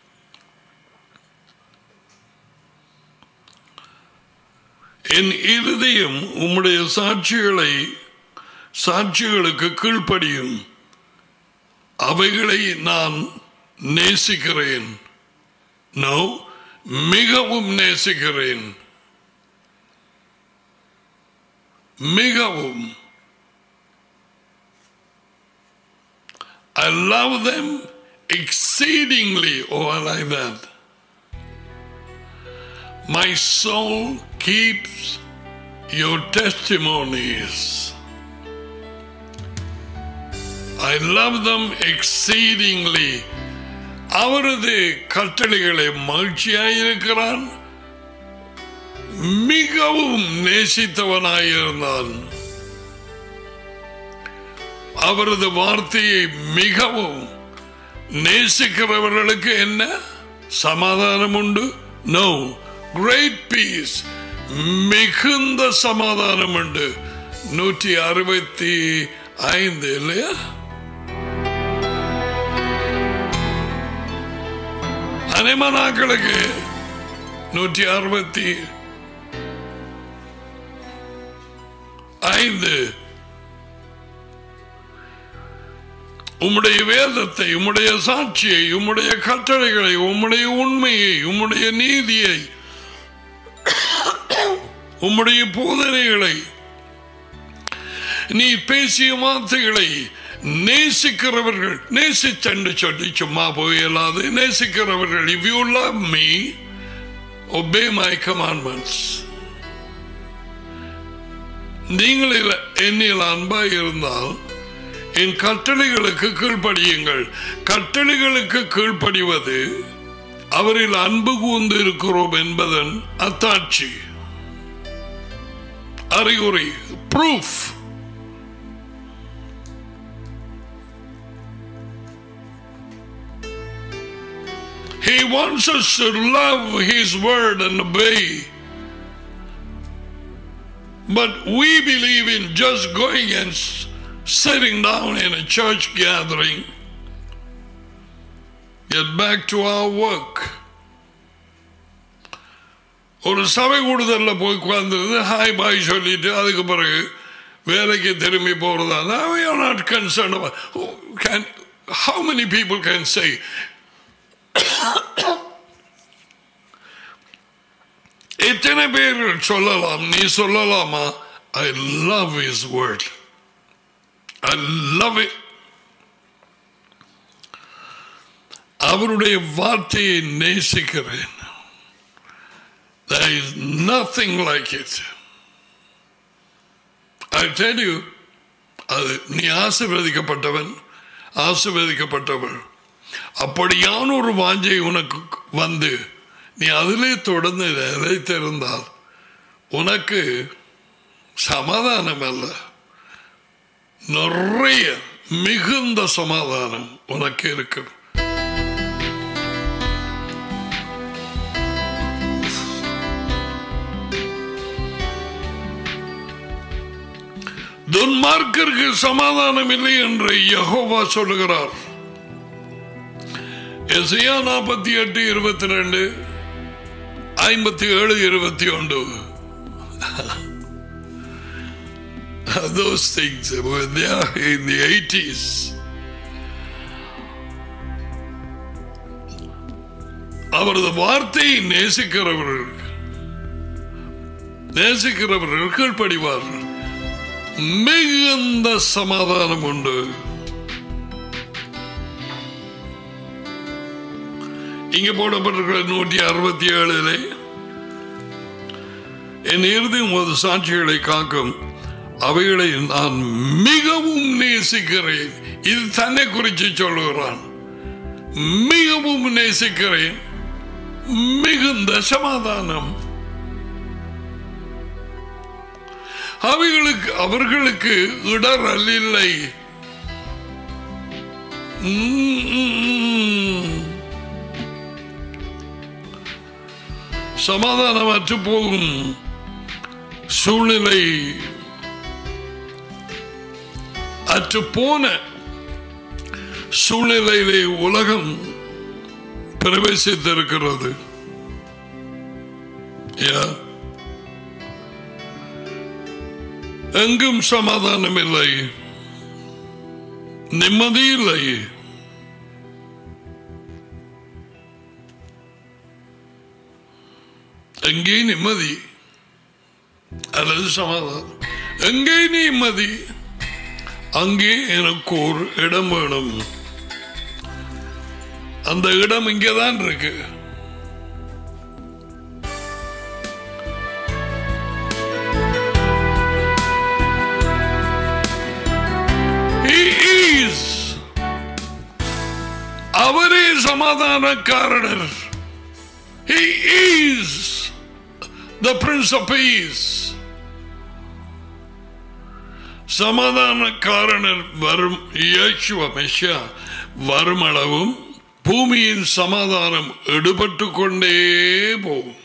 என் இருதயம் உம்முடைய சாட்சிகளை சாட்சிகளுக்கு கீழ்ப்படியும் அவைகளை நான் நேசிக்கிறேன் நோ மிகவும் நேசிக்கிறேன் மிகவும் I love them exceedingly. Oh, I like that. My soul keeps your testimonies. I love them exceedingly. அவரது கட்டளைகளை மகிழ்ச்சியாயிருக்கிறான் மிகவும் நேசித்தவனாயிருந்தான் அவரது வார்த்தையை மிகவும் நேசிக்கிறவர்களுக்கு என்ன சமாதானம் உண்டு நோ கிரேட் பீஸ் மிகுந்த சமாதானம் உண்டு நூற்றி அறுபத்தி ஐந்து இல்லையா அனைமனாக்களுக்கு நூற்றி அறுபத்தி ஐந்து உம்முடைய வேதத்தை உம்முடைய சாட்சியை உம்முடைய கட்டளைகளை உம்முடைய உண்மையை உம்முடைய நீதியை உம்முடைய போதனைகளை நீ பேசிய வார்த்தைகளை நேசிக்கிறவர்கள் நேசிச்சென்று சொல்லி சும்மா போயிடலாது நேசிக்கிறவர்கள் if you love me obey my commandments நீங்கள் என்னில் அன்பாய் இருந்தால் என் கட்டளைகளுக்கு கீழ்ப்படியுங்கள் கட்டளைகளுக்கு கீழ்ப்படிவது அவரில் அன்பு கூர்ந்து இருக்கிறோம் என்பதன் அத்தாட்சி அறிகுறி proof He wants us to love His word and obey. But we believe in just going and s- sitting down in a church gathering, get back to our work. ஒரு சபை கூடுதல்ல போய் உட்கார்ந்துருந்து ஹாய் பாய் சொல்லிட்டு அதுக்கு பிறகு வேலைக்கு திரும்பி போறதா we are not concerned about who can how many people can say எத்தனை பேர்கள் சொல்லலாம் நீ சொல்லலாமா I love his word I love it அவருடைய வார்த்தையை நேசிக்கிறேன் There is nothing like it. I tell you, அது நீ ஆசீர்வதிக்கப்பட்டவன் ஆசீர்வதிக்கப்பட்டவள் அப்படியான ஒரு வாஞ்சை உனக்கு வந்து நீ அதிலே தொடர்ந்து நிலைத்திருந்தால் உனக்கு சமாதானம் அல்ல நிறைய மிகுந்த சமாதானம் உனக்கு இருக்கு துன்மார்க்கருக்கு சமாதானம் இல்லை என்று யகோவா சொல்லுகிறார் எசையா நாற்பத்தி எட்டு இருபத்தி ரெண்டு ஐம்பத்தி ஏழு இருபத்தி ஒன்று those things were there in the 80s. அவரது வார்த்தையை நேசிக்கிறவர்கள் நேசிக்கிறவர்கள் கீழ்ப்படிவார்கள் மிகுந்த சமாதானம் உண்டு இங்க போடப்பட்டிருக்கிற நூற்றி அறுபத்தி ஏழுல என் இறுதி உமது சாட்சிகளை காக்கும் அவைகளை நான் மிகவும் நேசிக்கிறேன் இது தன்னை குறித்து சொல்லுகிறான் மிகவும் நேசிக்கிறேன் மிகுந்த சமாதானம் அவைகளுக்கு அவர்களுக்கு இடரல் இல்லை சமாதானமற்று போகும் சூழ்நிலை அற்று போன சூழ்நிலையிலே உலகம் பிரவேசித்திருக்கிறது Yeah. எங்கும் சமாதானம் இல்லை நிம்மதி இல்லை எங்கே நிம்மதி அல்லது சமாதானம் எங்கே நிம்மதி அங்கே எனக்கு ஒரு இடம் வேணும் அந்த இடம் இங்கேதான் இருக்கு He is. அவரே சமாதானக்காரனர் He is the Prince of Peace. சமாதானக்காரனர் வரும் இயேசுவ மெஷா வரும் அளவும் பூமியின் சமாதானம் எடுபட்டு கொண்டே போகும்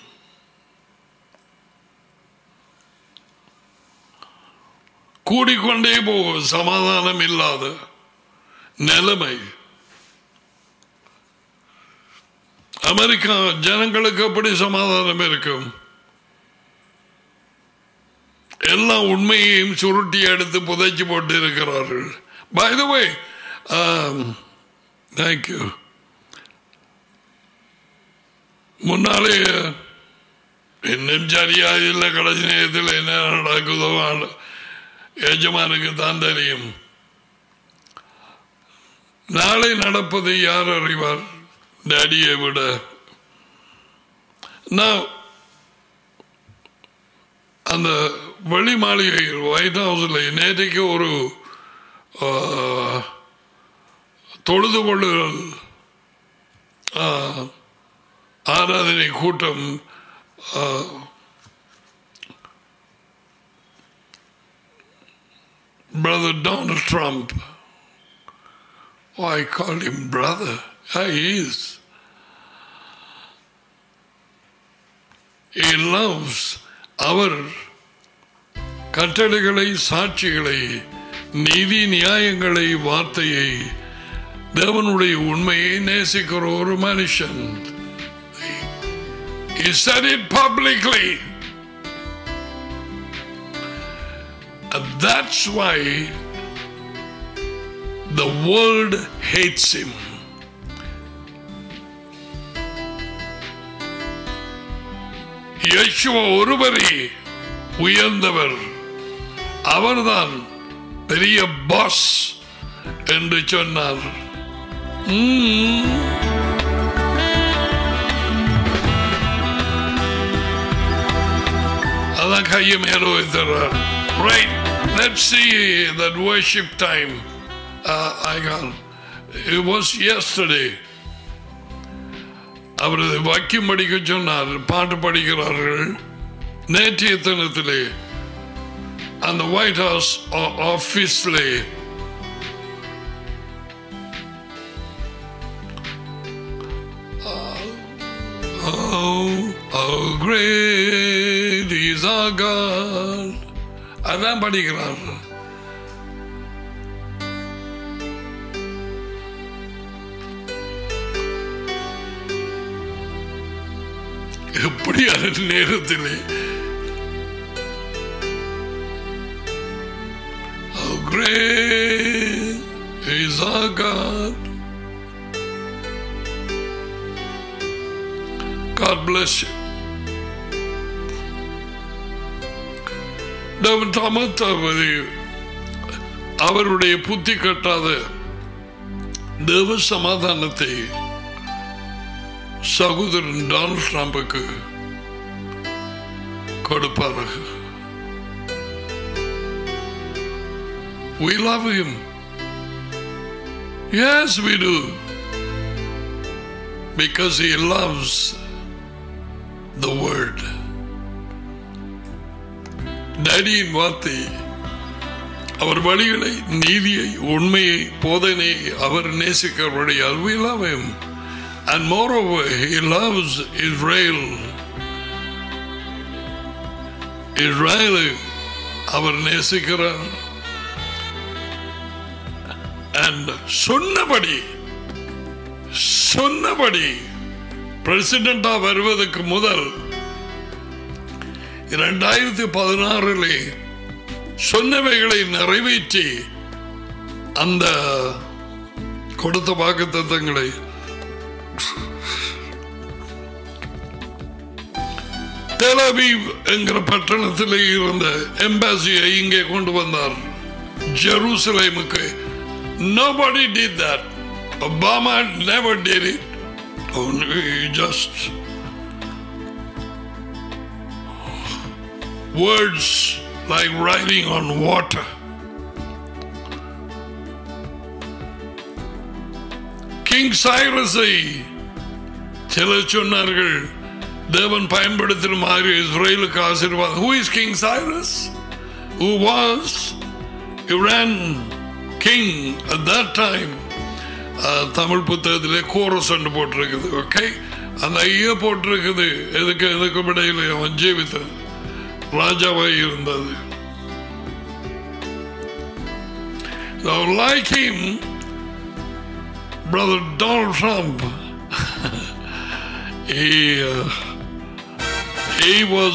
கூடிக்கொண்டே போகும் சமாதானம் இல்லாத நிலைமை அமெரிக்கா ஜனங்களுக்கு எப்படி சமாதானம் இருக்கும் எல்லா உண்மையையும் சுருட்டி எடுத்து புதைச்சி போட்டு இருக்கிறார்கள் பை த வே தேங்க்யூ முன்னாலே இன்னும் சரியா இல்லை கடைசி நேரத்தில் என்ன நடக்குதோ எஜமானுக்கு தான் தெரியும் நாளை நடப்பதை யார் அறிவார் டேடியை விட நான் அந்த வெளி மாளிகையில் ஒயிட் ஹவுஸில் நேற்றைக்கு ஒரு தொழுது கொள்ளுதல் ஆராதனை கூட்டம் Brother Donald Trump. Oh, I called him brother. Yeah, he is. He loves அவர் கட்டளைகளை சாட்சிகளை நீதி நியாயங்களை வார்த்தையை தேவனுடைய உண்மையை நேசிக்கிற ஒரு மனுஷன் He said it publicly. And that's why the world hates him. யேசுவ ஒருவரே உயர்ந்தவர் அவர்தான் பெரிய பாஸ் என்று சொன்னார் உம். அதான் கையை மேல வைத்துறார் right let's see that worship time uh, I got it was yesterday அவர் வாக்கியம் படிக்க சொன்னார் பாட்டு படிக்கிறார்கள் நேற்றைய தினத்திலே அந்த ஒயிட் ஹவுஸ் ஆபீஸ்ல Oh, how great is our God. அதான் படிக்கிறார் எப்படியான நேரத்திலே How great is our God. God bless you. தேவன் தமத்தவதி அவருடைய புத்தி கட்டாத தேவ சமாதானத்தை சகோதரன் டொனால்ட் ட்ரம்புக்கு கொடுப்பார்கள் We love him. Yes, we do. Because he loves the word. டேடியின் வார்த்தை அவர் வழிகளை நீதியை உண்மையை போதனையை அவர் நேசிக்கிறபடியால் we love him and moreover he loves Israel இஸ்ரேலை அவர் நேசிக்கிறார் and சொன்னபடி சொன்னபடி பிரசிடண்டா வருவதற்கு முதல் இரண்டாயிரத்தி பதினாறிலே சொன்னவைகளை நிறைவேற்றி அந்த கொடுத்த வாக்கு தத்தங்களை தெலவீவ் என்கிற பட்டணத்தில் இருந்த எம்பாசியை இங்கே கொண்டு வந்தார் ஜெருசலேமுக்கு Nobody did that. Obama never did it. Only just words like writing on water. King சைரஸை சிலர் சொன்னார்கள் தேவன் பயன்படுத்தின மாதிரி இஸ்ரேலுக்கு ஆசீர்வாதம் who is king Cyrus who was Iran king at that time Tamil புத்தகத்திலே கோரஸ் என்று போட்டிருக்குது ஓகே அந்த ஐயா போட்டிருக்குது எதுக்கு எதுக்கும் இடையில அவன் ஜீவித்தது ராஜாவாய் இருந்தது So, like him, brother Donald Trump, he uh, he was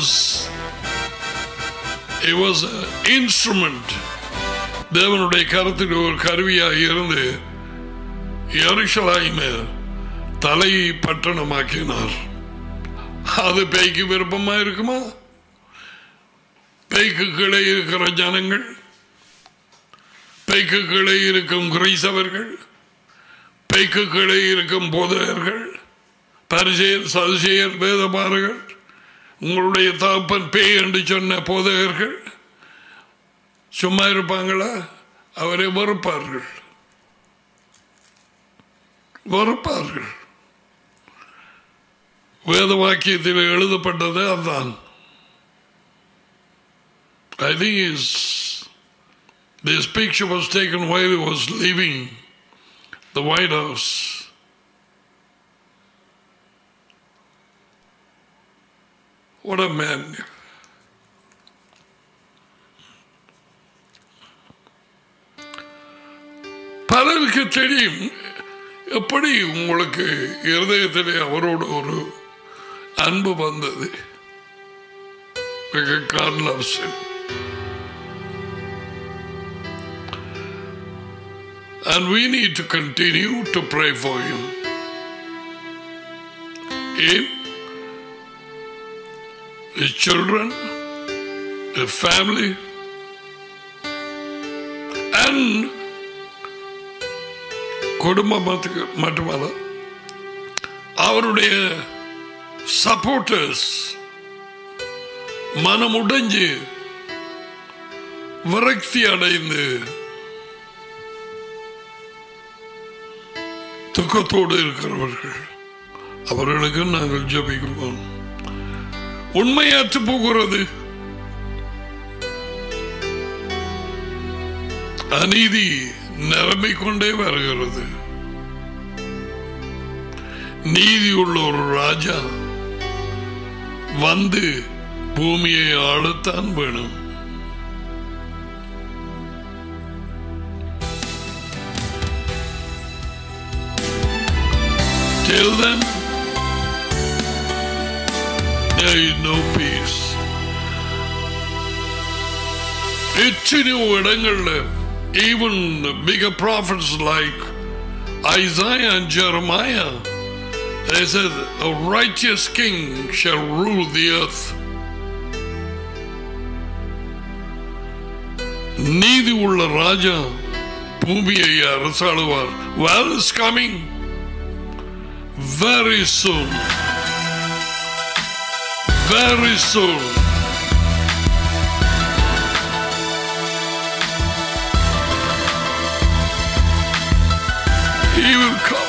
he was an instrument. தேவனுடைய கருத்தில் ஒரு கருவியாக இருந்து எருஷலாய்மை தலை பட்டணமாக்கினார் அது பேய்க்கு விருப்பமா இருக்குமா பேய்க்கு கீழே இருக்கிற ஜனங்கள் பேய்க்கு கீழே இருக்கும் கிரைசவர்கள் பேய்க்கு கீழே இருக்கும் போதகர்கள் பரிசெயர் சதுசெயர் வேதபாரகர் உங்களுடைய தகப்பன் பேய் என்று சொன்ன போதகர்கள் சும்மா இருப்பாங்களா அவரை வெறுப்பார்கள் வெறுப்பார்கள் வேத வாக்கியத்தில் எழுதப்பட்டது அதுதான் I think his, this picture was taken while he was leaving the White House. What a man. பலருக்கு தெரியும் எப்படி உங்களுக்கு இருதயத்திலே அவரோடு ஒரு அன்பு வந்தது God loves him. And we need to continue to pray for him. Him, his children, his family, and குடும்பம் மத்து- மட்டுமல்ல அவருடைய சப்போர்ட்டர்ஸ் மனமுடைஞ்சு விரக்தி அடைந்து துக்கத்தோடு இருக்கிறவர்கள் அவர்களுக்கு நாங்கள் ஜபிக்கிறோம் உண்மையாற்று போகிறது அநீதி நிரம்பிக் கொண்டே வருகிறது நீதி உள்ள ஒரு ராஜா வந்து பூமியை ஆளத்தான் வேணும் Till then, there is no peace. எத்தனையோ இடங்கள்ல even the bigger prophets like Isaiah and Jeremiah they said a righteous king shall rule the earth நீதி உள்ள ராஜா பூமியை அரசாளுவார் well is coming very soon very soon He will come.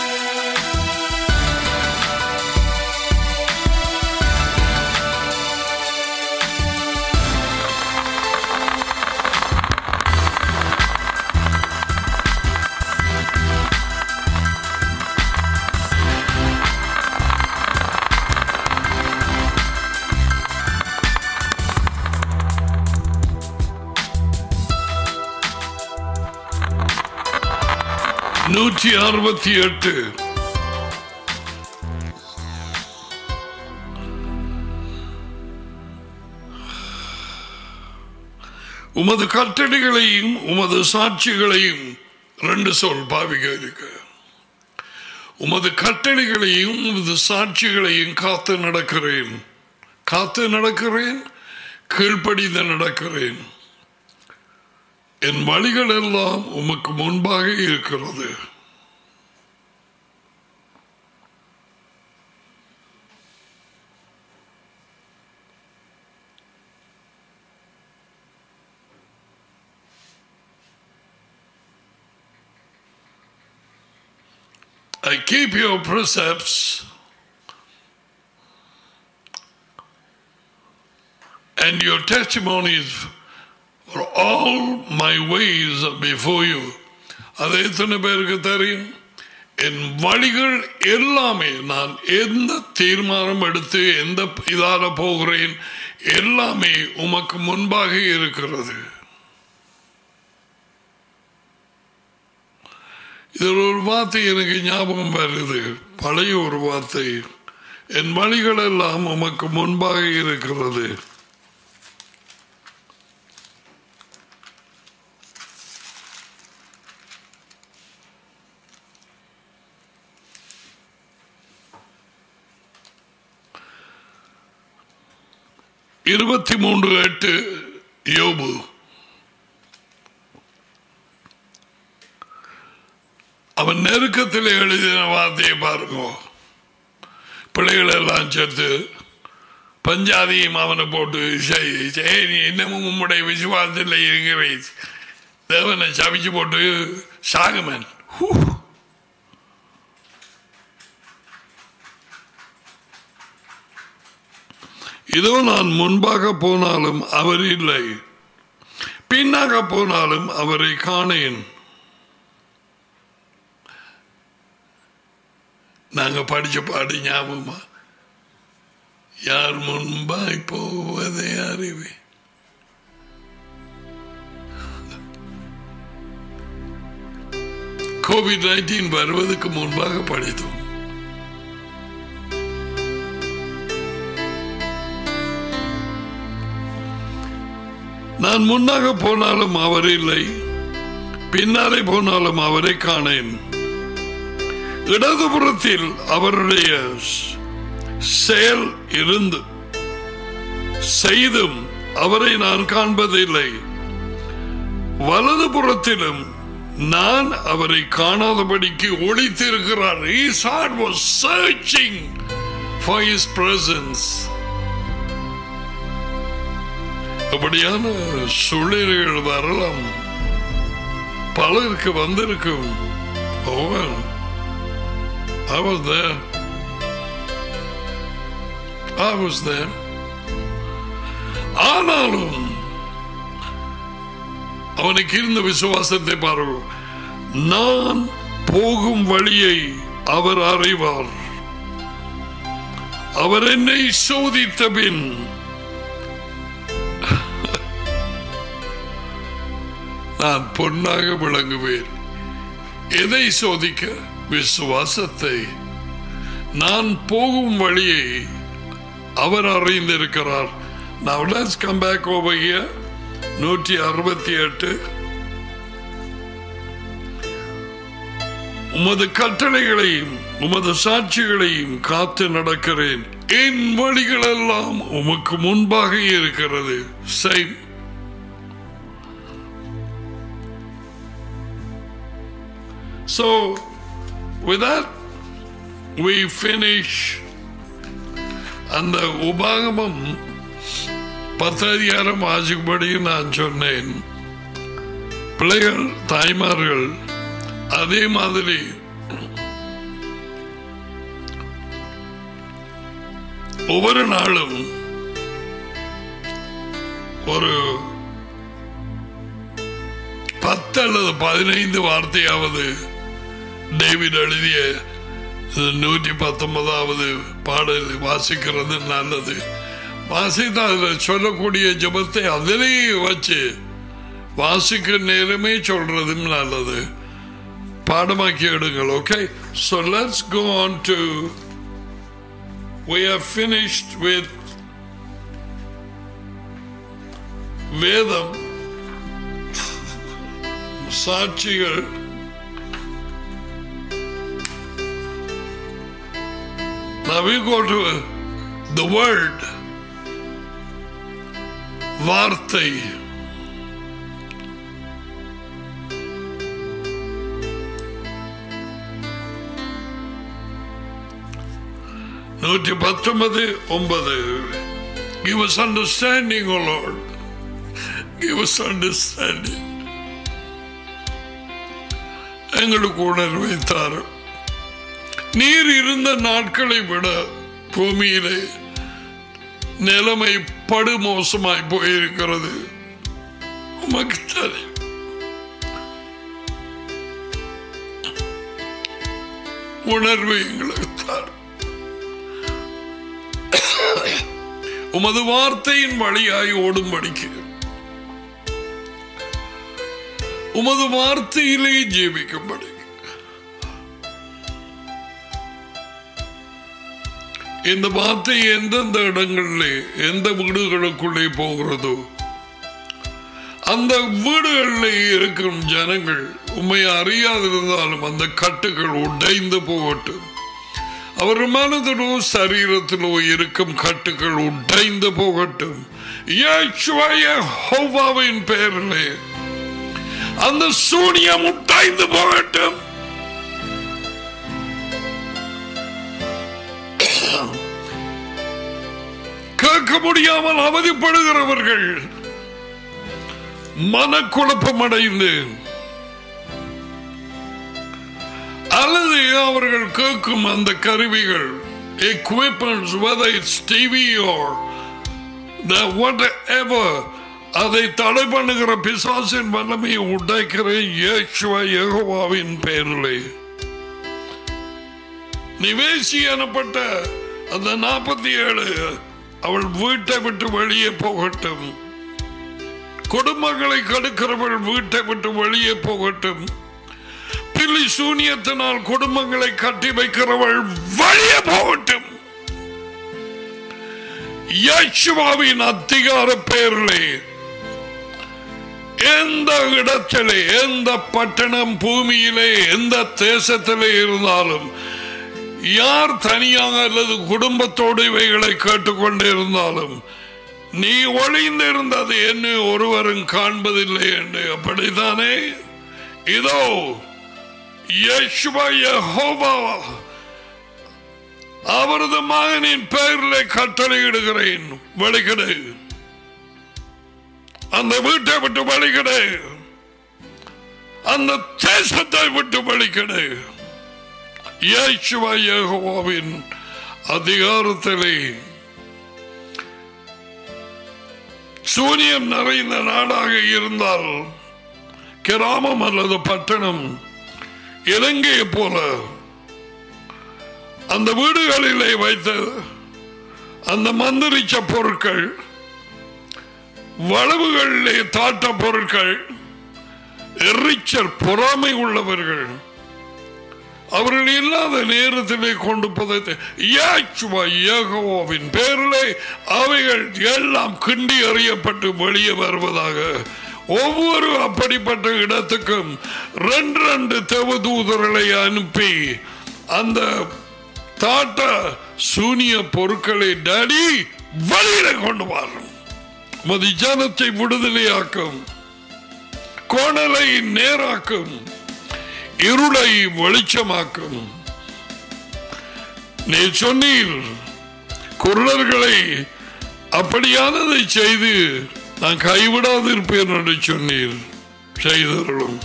நூற்றி அறுபத்தி எட்டு உமது கட்டளைகளையும் உமது சாட்சிகளையும் ரெண்டு சொல் பாவிக இருக்கு உமது கட்டளைகளையும் உமது சாட்சிகளையும் காத்து நடக்கிறேன் காத்து நடக்கிறேன் கீழ்ப்படிந்து நடக்கிறேன் என் வழிகள் எல்லாம் உமக்கு முன்பாக இருக்கிறது I keep your precepts and your testimonies for all my ways before you. அது எத்தனை பேருக்கு தெரியும் என் வழிகள் எல்லாமே நான் எந்த தீர்மானம் எடுத்து எந்த இதால போகிறேன் எல்லாமே உமக்கு முன்பாக இருக்கிறது இதில் ஒரு வார்த்தை எனக்கு ஞாபகம் வருது பழைய ஒரு வார்த்தை என் வழிகள் எல்லாம் உமக்கு முன்பாக இருக்கிறது இருபத்தி மூன்று எட்டு யோபு அவன் நெருக்கத்தில் எழுதின வார்த்தையை பாருங்க பிள்ளைகள் எல்லாம் சேர்த்து பஞ்சாதியும் அவனை போட்டு செய் செய், நீ இன்னமும் உம்முடைய விசுவாசத்தில் இருக்கிற தேவனை சபிச்சு போட்டு சாகுமன் ஹூ. இதோ நான் முன்பாக போனாலும் அவர் இல்லை பின்னாக போனாலும் அவரை காணேன் நாங்க படிச்ச பாடு ஞாபகமா யார் முன்பாய் போவதை அறிவே கோவிட் நைன்டீன் வருவதற்கு முன்பாக படித்தோம் நான் முன்னாக போனாலும் அவர் இல்லை பின்னாலே போனாலும் அவரை காணேன் இடதுபுறத்தில் அவருடைய செயல் இருந்து செய்தும் அவரை நான் காண்பதில்லை வலதுபுறத்திலும் நான் அவரை காணாதபடிக்கு ஒளித்திருக்கிறார் His heart was searching for his presence அப்படியான சூழ்நிலைகள் வரலாம் பலருக்கு வந்திருக்கும் Oh, well. I was there. I was there. ஆனாலும் அவனுக்கு இருந்த விசுவாசத்தை பாரு நான் போகும் வழியை அவர் அறிவார் அவர் என்னை சோதித்த பின் நான் பொன்னாக விளங்குவேன் எதை சோதிக்க விசுவாசத்தை நான் போகும் வழியை அவர் அறிந்திருக்கிறார் Now let's come back over here. நூற்றி அறுபத்தி எட்டு உமது கட்டளைகளையும் உமது சாட்சிகளையும் காத்து நடக்கிறேன் என் வழிகளெல்லாம் உமக்கு முன்பாக இருக்கிறது Same. So, with that, we finish அந்த உபாகமம் பத்ததிகாரம் வாசிக்கும்படி நான் சொன்னேன் பிள்ளைகள் தாய்மார்கள் அதே மாதிரி ஒவ்வொரு நாளும் ஒரு பத்து அல்லது பதினைந்து வார்த்தையாவது டேவிட் எழுதிய நூற்றி பத்தொன்பதாவது பாடல் வாசிக்கிறது நல்லது வாசித்து அதில் சொல்லக்கூடிய ஜபத்தை அதிலேயே வச்சு வாசிக்க நேரமே சொல்றதும் நல்லது பாடமாக்கி எடுங்கள் okay so let's go on to we are finished with வேதம் சாட்சிகள் Now we go to the word வார்த்தை நூற்றி பத்தொன்பது ஒன்பது Give us understanding, O Lord. Give us understanding. எங்களுக்கு உணர்வை தாரு நீர் இருந்த நாட்களை விட பூமியிலே நிலைமை படுமோசமாய் போயிருக்கிறது உமக்கு தெரியும் உணர்வு எங்களுக்கு தார் உமது வார்த்தையின் வழியாய் ஓடும்படிக்கு உமது வார்த்தையிலே ஜீவிக்கும்படி இந்த வார்த்தை எந்தெந்த இடங்களிலே எந்த வீடுகளுக்குள்ளே போகிறதோ அந்த வீடுகளில் இருக்கும் ஜனங்கள் உண்மை அறியாதிருந்தாலும் அந்த கட்டுகள் உடைந்து போகட்டும் அவர் மனதிலோ சரீரத்திலோ இருக்கும் கட்டுகள் உடைந்து போகட்டும் ஹோவாவின் பெயரிலே அந்த சூனியம் உடைந்து போகட்டும் கேட்க முடியாமல் அவதிப்படுகிறவர்கள் மனக்குழப்பம் அடைந்து அல்லது அவர்கள் கேட்கும் அந்த கருவிகள் equipments whether it's TV or the whatever அதை தடை பண்ணுகிற பிசாசின் வல்லமையை உடைக்கிற இயேசுவ யெகோவாவின் பெயரிலே நிவேசி எனப்பட்ட அந்த நாற்பத்தி ஏழு அவள் வீட்டை விட்டு வெளியே போகட்டும் குடும்பங்களை கடுக்கிறவள் வீட்டை விட்டு வெளியே போகட்டும் பில்லி சூனியத்தினால் குடும்பங்களை கட்டி வைக்கிறவள் வெளியே போகட்டும் யேசுவாவின் அதிகார பெயரிலே எந்த இடத்திலே எந்த பட்டணம் பூமியிலே எந்த தேசத்திலே இருந்தாலும் யார் தனியாக அல்லது குடும்பத்தோடு இவைகளை கேட்டுக்கொண்டு இருந்தாலும் நீ ஒளிந்திருந்தது என்ன ஒருவரும் காண்பதில்லை என்று அப்படித்தானே இதோ யேசுவா யெகோவா அவரது மகனின் பெயரிலே கட்டளையிடுகிறேன் வெளிக்கிடு அந்த வீட்டை விட்டு வெளிக்கிடு அந்த தேசத்தை விட்டு வெளிக்கிடு இயேசுவா யெகோவாவின் அதிகாரத்திலே சூனியம் நிறைந்த நாடாக இருந்தால் கிராமம் அல்லது பட்டணம் இலங்கையை போல அந்த வீடுகளிலே வைத்த அந்த மந்திரிச்ச பொருட்கள் வளவுகளிலே தாட்ட பொருட்கள் எரிச்சல் பொறாமை உள்ளவர்கள் அவர்கள் இல்லாத நேரத்திலே கொண்டு புதைத்து யாச்சுவா ஏகோவின் பேரிலே அவைகள் எல்லாம் கிண்டி அறியப்பட்டு வெளியே வருவதாக ஒவ்வொரு அப்படிப்பட்ட இடத்துக்கும் ரெண்டு ரெண்டு தேவதூதர்களை அனுப்பி அந்த தாட்ட சூனிய பொருட்களை டடி வெளியில கொண்டு வரும் மது ஜனத்தை விடுதலையாக்கும் கோணலை நேராக்கும் இருளை வெளிச்சமாக்கும் நீ சொன்னீர் குரலர்களை அப்படியானதை செய்து நான் கைவிடாது இருப்பேன் என்று சொன்னீர் செய்தவர்களும்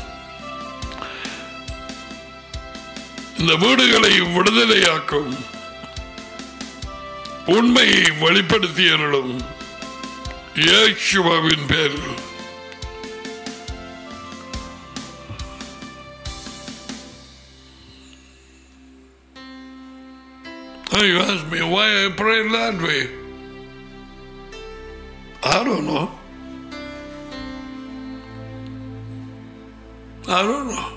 இந்த வீடுகளை விடுதலையாக்கும் உண்மையை வெளிப்படுத்தியவர்களும் இயேசுவாவின் பேரில் Oh, you asked me why I prayed that way. I don't know. I don't know.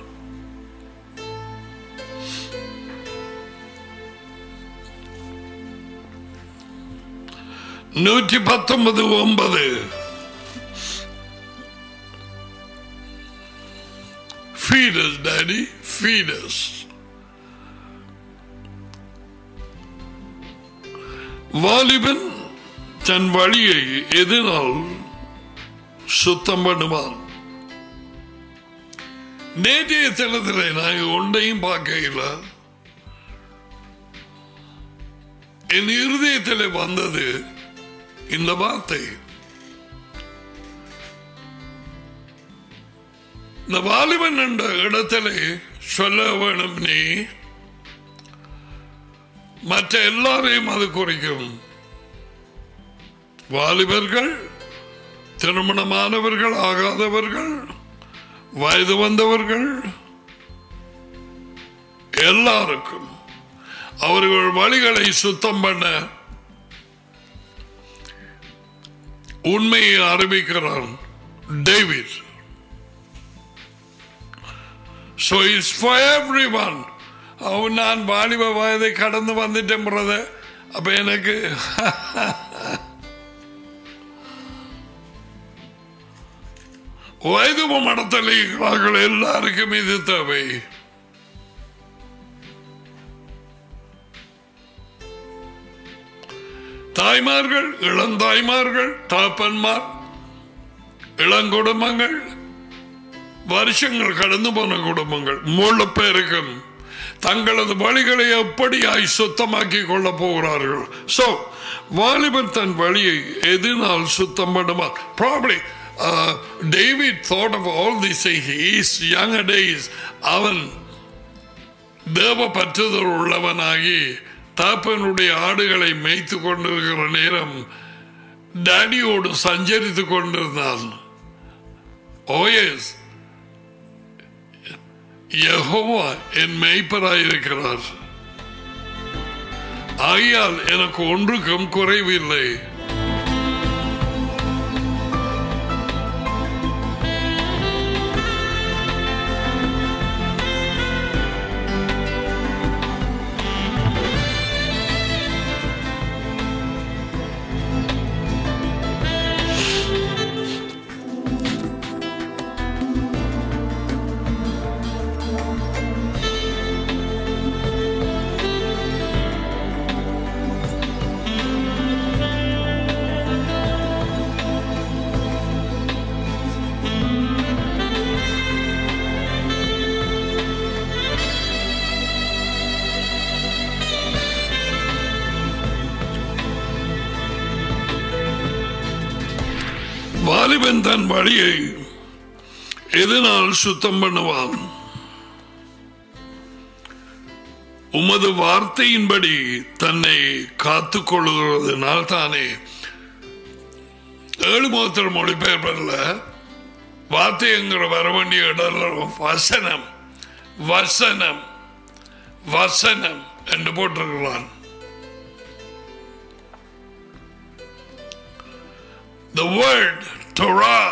நூற்றி பத்தொன்பது ஒன்பது Feed us, Daddy. Feed us. வாலிபன் தன் வழியை எதனால் சுத்தம் பண்ணுவான் நேற்றைய தினத்தில் நாங்கள் ஒன்றையும் பார்க்கல என் இருதயத்தில் வந்தது இந்த வார்த்தை இந்த வாலிபன் என்ற இடத்திலே சொல்ல வேணும் நீ மற்ற எல்லாரையும் அது குறிக்கும் வாலிபர்கள் திருமணமானவர்கள் ஆகாதவர்கள் வயது வந்தவர்கள் எல்லாருக்கும் அவர்கள் வழிகளை சுத்தம் பண்ண உண்மையை அறிவிக்கிறான் David So it's for everyone. அவன் நான் வாலிப வயதை கடந்து வந்துட்டேன் பிரதர் அப்ப எனக்கு வயது மடத்தில் இருக்கிறார்கள் எல்லாருக்கும் இது தேவை தாய்மார்கள் இளந்தாய்மார்கள் தாப்பன்மார் இளங்குடும்பங்கள் வருஷங்கள் கடந்து போன குடும்பங்கள் முழு பேருக்கும் தங்களது வழிகளை எப்படியாய் சுத்தமாக்கி கொள்ள போகிறார்கள் சோ வாலிபன் தன் வழியை எதினால் சுத்தம் பண்ணுவார் probably David thought of all this his young days அவன் தேவ பற்றுதல் உள்ளவனாகி தாப்பனுடைய ஆடுகளை மேய்த்து கொண்டிருக்கிற நேரம் டேடியோடு சஞ்சரித்து கொண்டிருந்தான் ஓஎஸ் யெகோவா என் மெய்ப்பராயிருக்கிறார் ஆகையால் எனக்கு ஒன்றுக்கும் குறைவில்லை வாலிபன் தன் வழியை எதனால் சுத்தம் பண்ணுவான் உமது வார்த்தையின்படி தன்னை காத்துக் கொள்ளுகிறதுனால் தானே ஏழு மாத்திரம் மொழிபெயர்ப்பல்ல வார்த்தைங்கிற வர வேண்டிய இடம் வசனம் வசனம் வசனம் என்று போட்டிருக்கிறான் The word Torah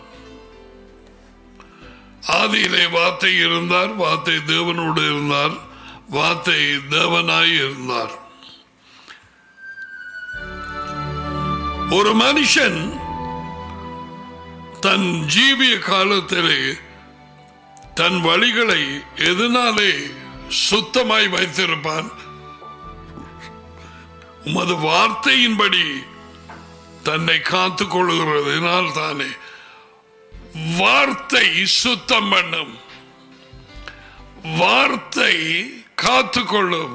ஆதியிலே வார்த்தை இருந்தார் வார்த்தை தேவனோடு இருந்தார் வார்த்தை தேவனாய் இருந்தார் ஒரு மனுஷன் தன் ஜீவிய காலத்திலே தன் வழிகளை எதனாலே சுத்தமாய் வைத்திருப்பான் உமது வார்த்தையின்படி தன்னை காத்துக் கொள்கிறதுனால் தானே வார்த்தை சுத்தம் பண்ணும் வார்த்தை காத்துக்கொள்ளும்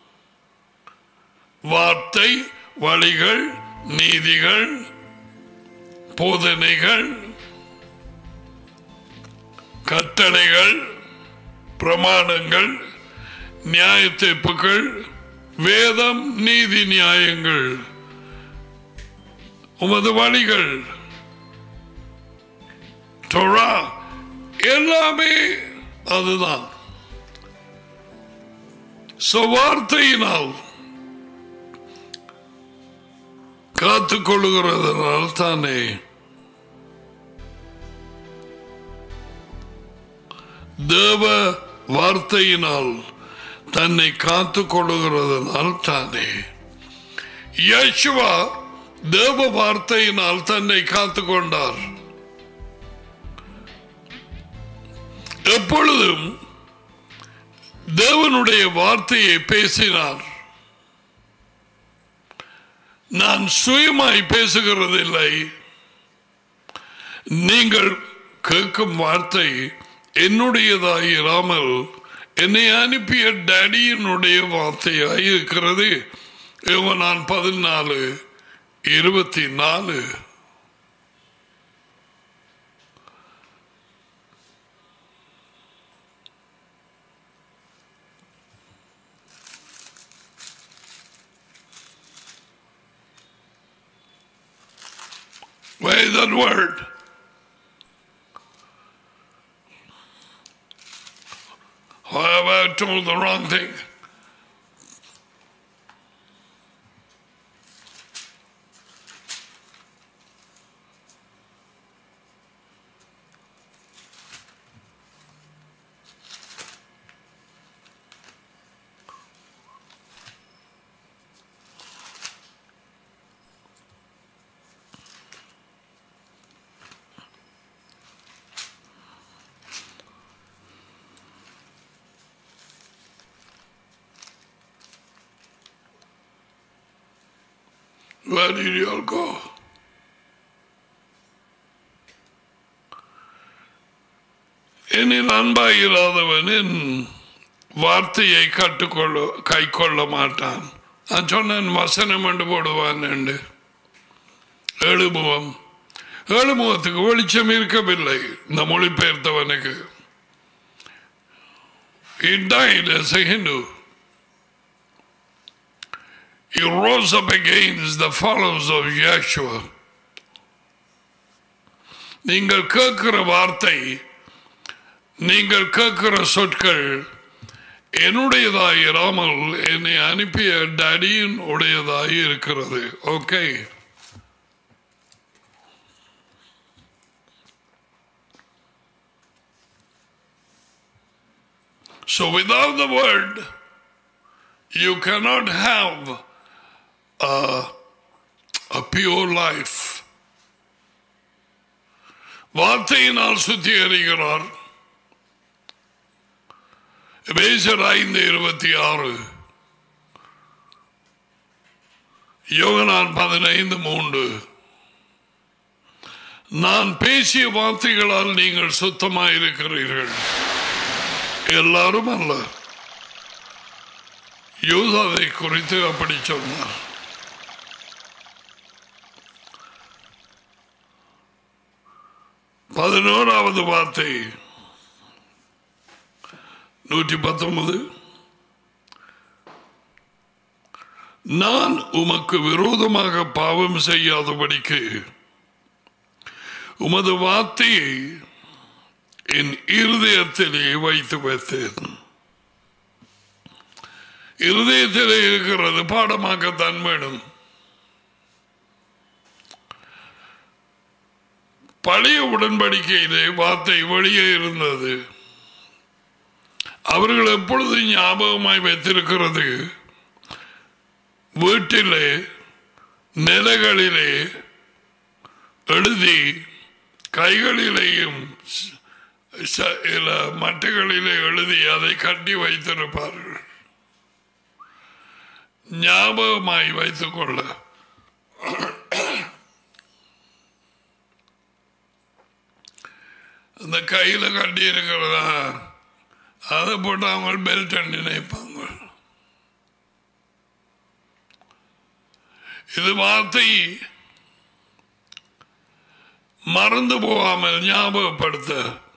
வார்த்தை வழிகள் நீதிகள் போதனைகள் கட்டளைகள் பிரமாணங்கள் நியாய தீர்ப்புகள் வேதம் நீதி நியாயங்கள் உமது வழிகள் டொரா எல்லாமே அதுதான் So, வார்த்தையினால் காத்துக் கொள்ளுகிறதுனால் தானே தேவ வார்த்தையினால் தன்னை காத்துக் கொள்ளுகிறதுனால் தானே யேசுவா தேவ வார்த்தையினால் தன்னை காத்துக் கொண்டார் எப்பொழுதும் தேவனுடைய வார்த்தையை பேசினார் நான் சுயமாய் பேசுகிறதில்லை நீங்கள் கேட்கும் வார்த்தை என்னுடையதாயிராமல் என்னை அனுப்பிய டேடியினுடைய வார்த்தையாய் இருக்கிறது நான் பதினாலு இருபத்தி நாலு Where is that word? Or have I told the wrong thing? Where did you all go? என்னில் அன்பாயிராதவன் என் வார்த்தையை கட்டுக்கொள்ள கை கொள்ள மாட்டான் நான் சொன்னேன் வசனம் என்று போடுவான் என்று எழுமுகம் எழுமுகத்துக்கு வெளிச்சம் இருக்கவில்லை இந்த மொழிபெயர்த்தவனுக்கு He died as a Hindu. He rose up against the followers of Yeshua. நீங்கள் கேட்கிற வார்த்தை நீங்கள் கேட்கிற சொற்கள் என்னுடையதாய் இராமல் என்னை அனுப்பிய டடியின் உடையதாய் இருக்கிறது okay So without the word, you cannot have a, a pure life. வார்த்தையினால் சுத்திகரிக்கிறார் எபேசர் ஐந்து இருபத்தி ஆறு யோகனான் பதினைந்து மூன்று நான் பேசிய வார்த்தைகளால் நீங்கள் சுத்தமாயிருக்கிறீர்கள் எல்லாரும் அல்ல யூதாவை குறித்து அப்படி சொன்னார் பதினோராவது வார்த்தை நூற்றி பத்தொன்பது நான் உமக்கு விரோதமாக பாவம் செய்யாதபடிக்கு உமது வார்த்தையை என் இருதயத்திலே வைத்து வைத்தேன் இருதயத்திலே இருக்கிறது பாடமாக்கத்தான் வேணும் பழைய உடன்படிக்கையிலே வார்த்தை வெளியே இருந்தது அவர்கள் எப்பொழுது ஞாபகமாய் வைத்திருக்கிறது வீட்டிலே நிலைகளிலே எழுதி கைகளிலேயும் ச- இல மட்டைகளிலே எழுதி அதை கட்டி வைத்திருப்பார்கள் ஞாபகமாய் வைத்துக் கொள்ள அந்த கையில கட்டி இருக்கிறதா அதை போட்டு அவங்க பெல்ட் அண்டி நினைப்பாங்க இது வார்த்தை மறந்து போகாமல் ஞாபகப்படுத்த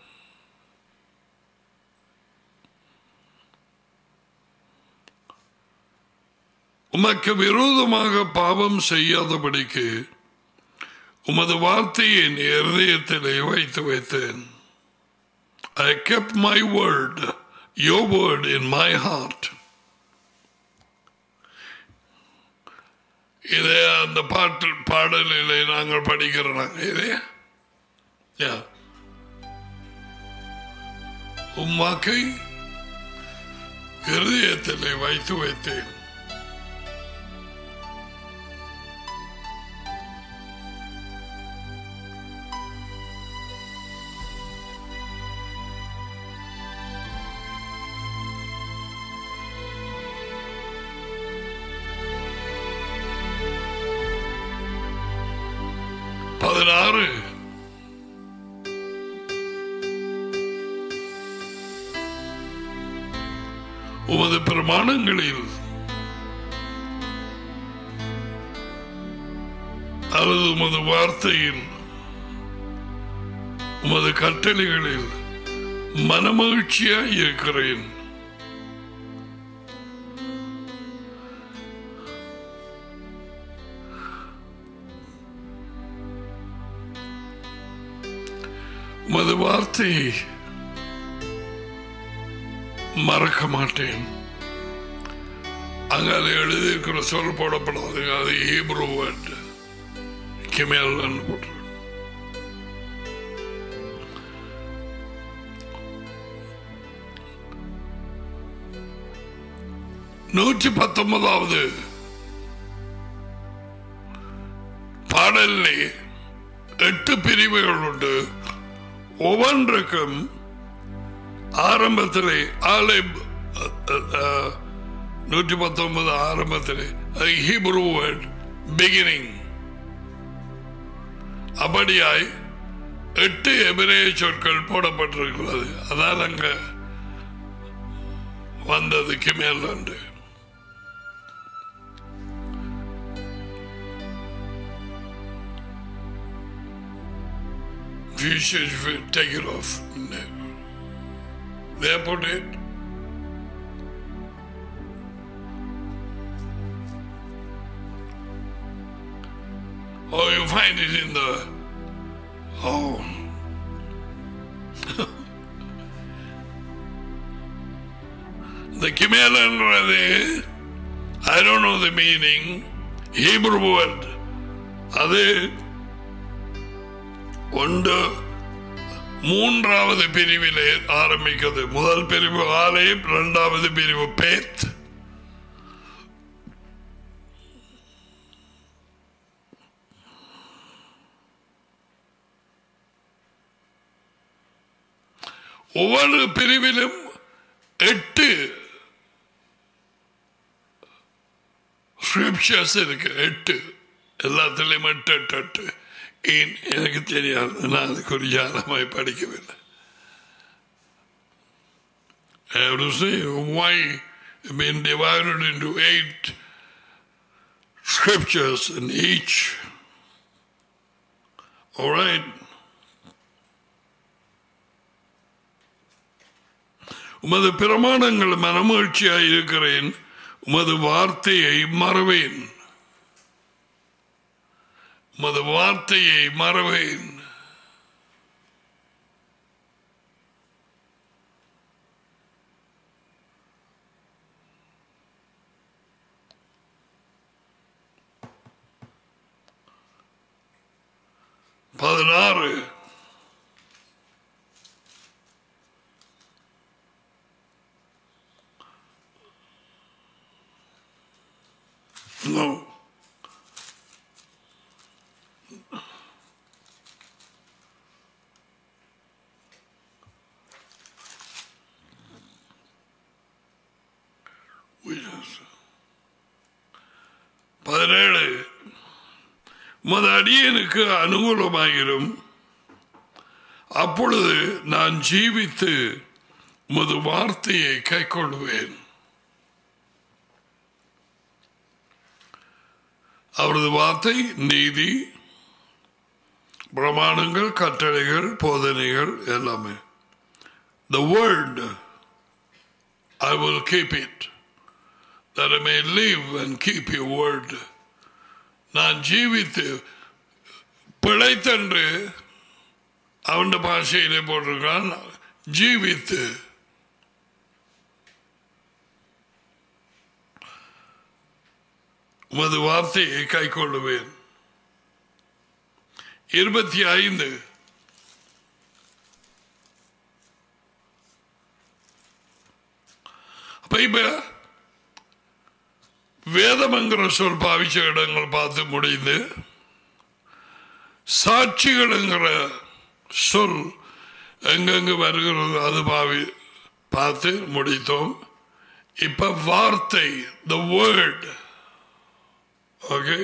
உமக்கு விரோதமாக பாவம் செய்யாதபடிக்கு உமது வார்த்தையை என் இருதயத்திலே வைத்து வைத்தேன் I kept my word, your word in my heart. இதே அந்த பாட்டு பாடலிலே நாங்கள் படிக்கிறோம் இதே Yeah. உம் வாக்கை இருதயத்திலே வைத்து வைத்தேன் பதினாறு உமது பிரமாணங்களில் அல்லது உமது வார்த்தையில் உமது கட்டளைகளில் மனமகிழ்ச்சியாய் இருக்கிறேன் உமது வார்த்தையை மறக்க மாட்டேன் அங்க அது எழுதியிருக்கிற சொல் போடப்படாது அது ஹீப்ரூ வேர்ட் கிமேல் போட்டு நூற்றி பத்தொன்பதாவது பாடலிலே எட்டு பிரிவுகள் உண்டு ஒவ்வொன்றுக்கும் ஆரம்பத்திலே ஆலிப் நூற்றி பத்தொன்பது ஆரம்பத்திலே ஹீப்ரூ வேர்ட் பிகினிங் அப்படியாய் எட்டு எபிரேய சொற்கள் போடப்பட்டிருக்கிறது அதான் அங்க வந்தது கிமேல் என்று You should take it off. There put it. Oh, you find it in the. Oh. the Kimelan, I don't know the meaning. Hebrew word. அது ஒன்று மூன்றாவது பிரிவிலே ஆரம்பிக்கிறது முதல் பிரிவு ஆலே இரண்டாவது பிரிவு பேத் ஒவ்வொரு பிரிவிலும் எட்டு ஸ்கிரிப்சர்ஸ் இருக்கு எட்டு எல்லாத்துலேயும் எட்டு எட்டு எட்டு ஏன் எனக்கு தெரியாது நான் அதுக்கு ஒரு ஜாலமாய் படிக்கவில்லை I have to say why been divided into eight scriptures in each. All right. உமது பிரமாணங்கள் மனமகிழ்ச்சியாய் இருக்கிறேன் உமது வார்த்தையை மறவேன் உமது வார்த்தையை மறவேன் பதினாறு No. பதினேழு உமது அடியனுக்கு அனுகூலமாயிரும் அப்பொழுது நான் ஜீவித்து உமது வார்த்தையை கைக்கொள்வேன் அவரது வார்த்தை நீதி பிரமாணங்கள் கட்டளைகள் போதனைகள் எல்லாமே the world I will keep it that I may live and keep your word. நான் ஜீவித்து பிழைத்தென்று அவன் பாஷையிலே போட்டிருக்கான் ஜீவித்து உமது வார்த்தையை கை கொள்ளுவேன் இருபத்தி ஐந்து அப்ப இப்ப வேதம்ங்கிற சொல் பாவிச்ச இடங்கள் பார்த்து முடிந்து சாட்சிகள்ங்கிற சொல் எங்கெங்கு வருகிறது அது பாவி பார்த்து முடித்தோம் இப்ப வார்த்தை த வேர்ட் ஓகே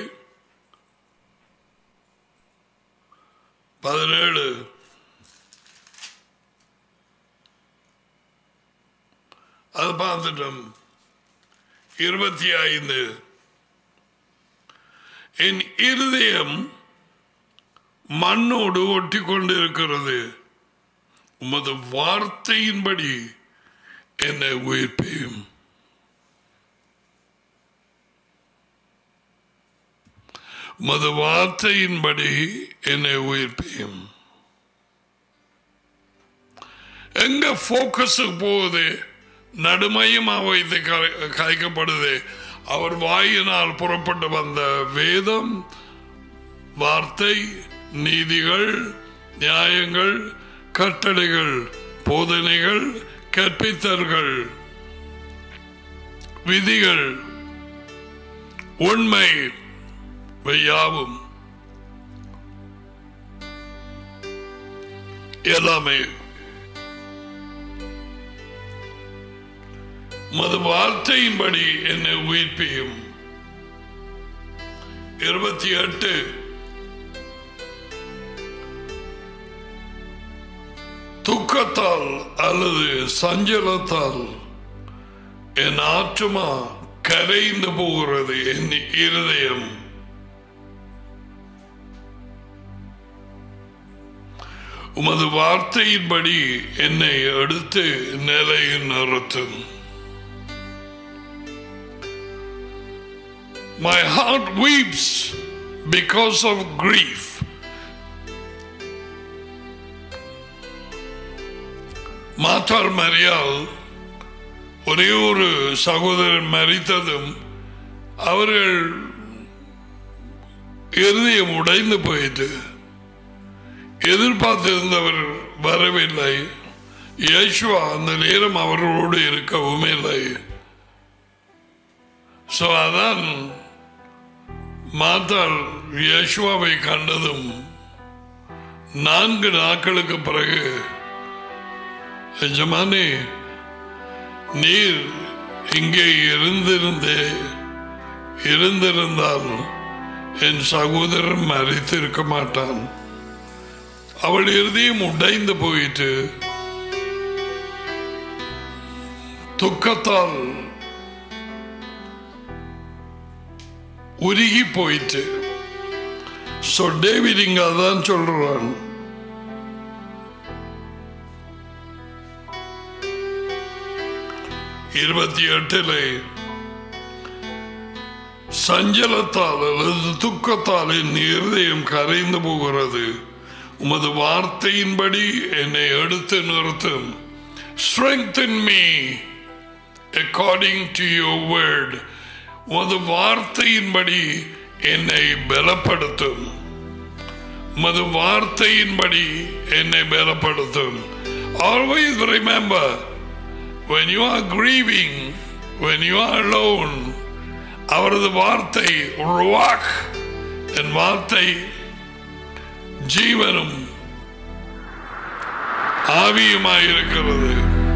பதினேழு அது பார்த்துட்டோம் இருபத்தி ஐந்து என் இருதயம் மண்ணோடு ஒட்டி கொண்டிருக்கிறது உமது வார்த்தையின்படி என்னை உயிர்ப்பையும் உமது வார்த்தையின்படி என்னை உயிர்ப்பையும் எங்க போக்கஸ் போகுது நடுமையமா வைத்து கலைக்கப்படுது அவர் வாயினால் புறப்பட்டு வந்த வேதம் வார்த்தை நீதிகள் நியாயங்கள் கட்டளைகள் போதனைகள் கற்பித்தல்கள் விதிகள் உண்மை யாவும் எல்லாமே மது வார்த்தையின்படி என்னை உயிர்ப்பியும் இருபத்தி எட்டு துக்கத்தால் அல்லது சஞ்சலத்தால் என் ஆற்றுமா கரைந்து போகிறது என் இருதயம் உமது வார்த்தையின்படி என்னை எடுத்து நிலையில் நிறுத்தும் My heart weeps because of grief. மாத்தார் மரியால் ஒரே ஒரு சகோதரன் மறித்ததும் அவர்கள் இருதயம் உடைந்து போயிட்டு எதிர்பார்த்திருந்தவர் வரவில்லை யேசுவா அந்த நேரம் அவர்களோடு இருக்கவும் இல்லை ஸோ அதான் மாத்தாள் யேசுவாவை கண்டதும் நான்கு நாட்களுக்கு பிறகு எஜமானே நீர் இங்கே இருந்திருந்தே இருந்திருந்தால் என் சகோதரன் மறித்திருக்க மாட்டான் அவள் இறுதியும் உடைந்து போயிட்டு துக்கத்தால் உருகி போயிட்டு ஸோ டேவிட் இங்க அதான் சொல்றான் இருபத்தி எட்டுல சஞ்சலத்தால் அல்லது துக்கத்தால் என் இருதயம் கரைந்து போகிறது உமது வார்த்தையின்படி என்னை எடுத்து நிறுத்தும் strengthen me according to your word உமது வார்த்தையின்படி என்னை பலப்படுத்தும் மது வார்த்தையின்படி என்னை பலப்படுத்தும் always remember when you are grieving when you are alone அவரது வார்த்தை ruach என் வார்த்தை ஜீவனும் ஆவியுமாயிருக்கிறது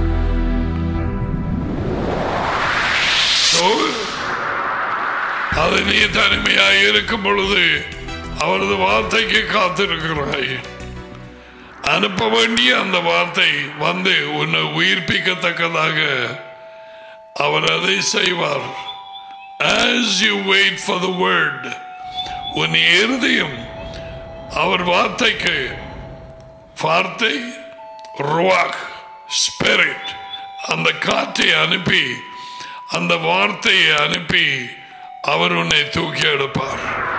So, அது நீ தனிமையாய் இருக்கும் பொழுது அவரது வார்த்தைக்கு காத்திருக்கிறாய் அனுப்ப வேண்டிய அந்த வார்த்தை வந்து உன்னை உயிர்ப்பிக்கத்தக்கதாக அவர் அதை செய்வார் as you wait for the word உன் இருதயம் அவர் வார்த்தைக்கு வார்த்தை ருவாக் ஸ்பிரிட் அந்த காற்றை அனுப்பி அந்த வார்த்தையை அனுப்பி அவர் உன்னை தூக்கி எடுப்பார்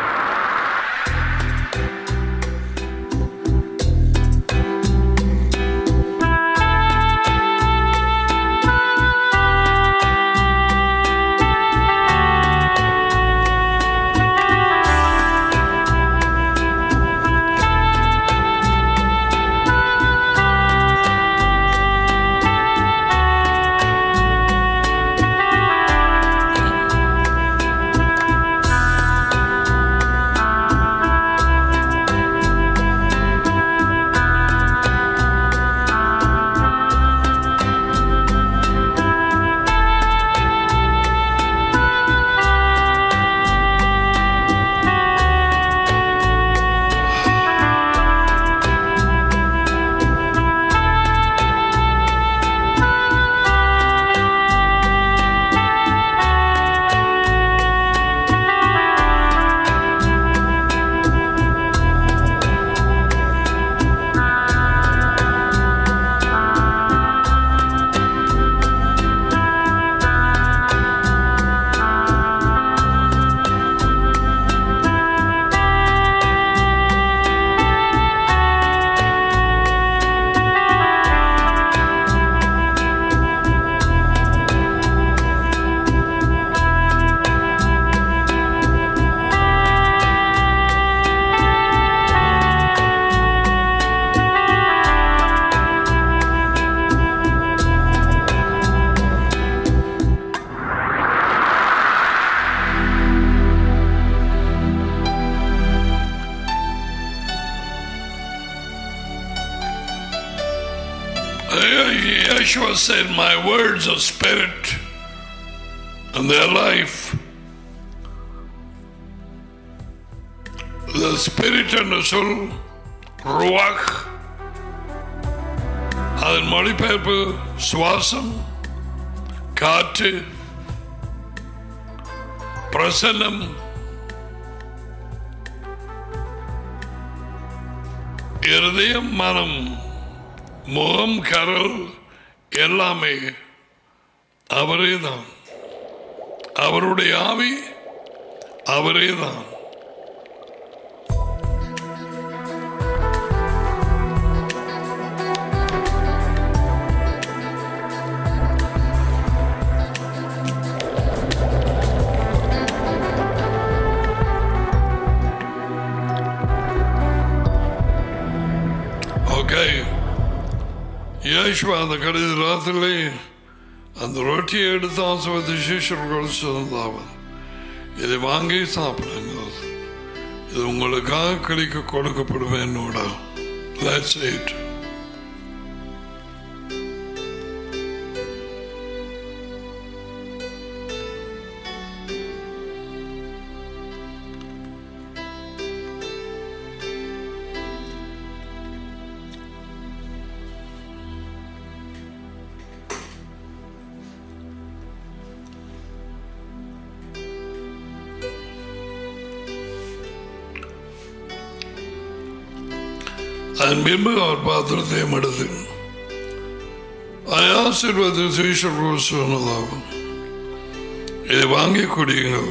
Yeshua said, My words are spirit and their life. The spirit என்ற சொல் ருவாக் அதன் மொழிபெயர்ப்பு சுவாசம் காற்று பிரசன்னம் இருதயம் மனம் முகம் கரல் எல்லாமே அவரே தான் அவருடைய ஆவி அவரே தான் ஓகே യേശു அந்த கடைசி ராத்திரிலே அந்த ரொட்டியை எடுத்து ஆசிர்வதி சிஷர்கள் சொன்னதாவன் இதை வாங்கி சாப்பிடுங்க இது உங்களுக்காக கிடைக்க கொடுக்கப்படும் என்னோட Let's eat. அதன் பின்பு அவர் பாத்திரத்தையும் எடுத்து ஆசீர்வாத சீஷர்கள் சொன்னதாகும் இதை வாங்கி குடியுங்கள்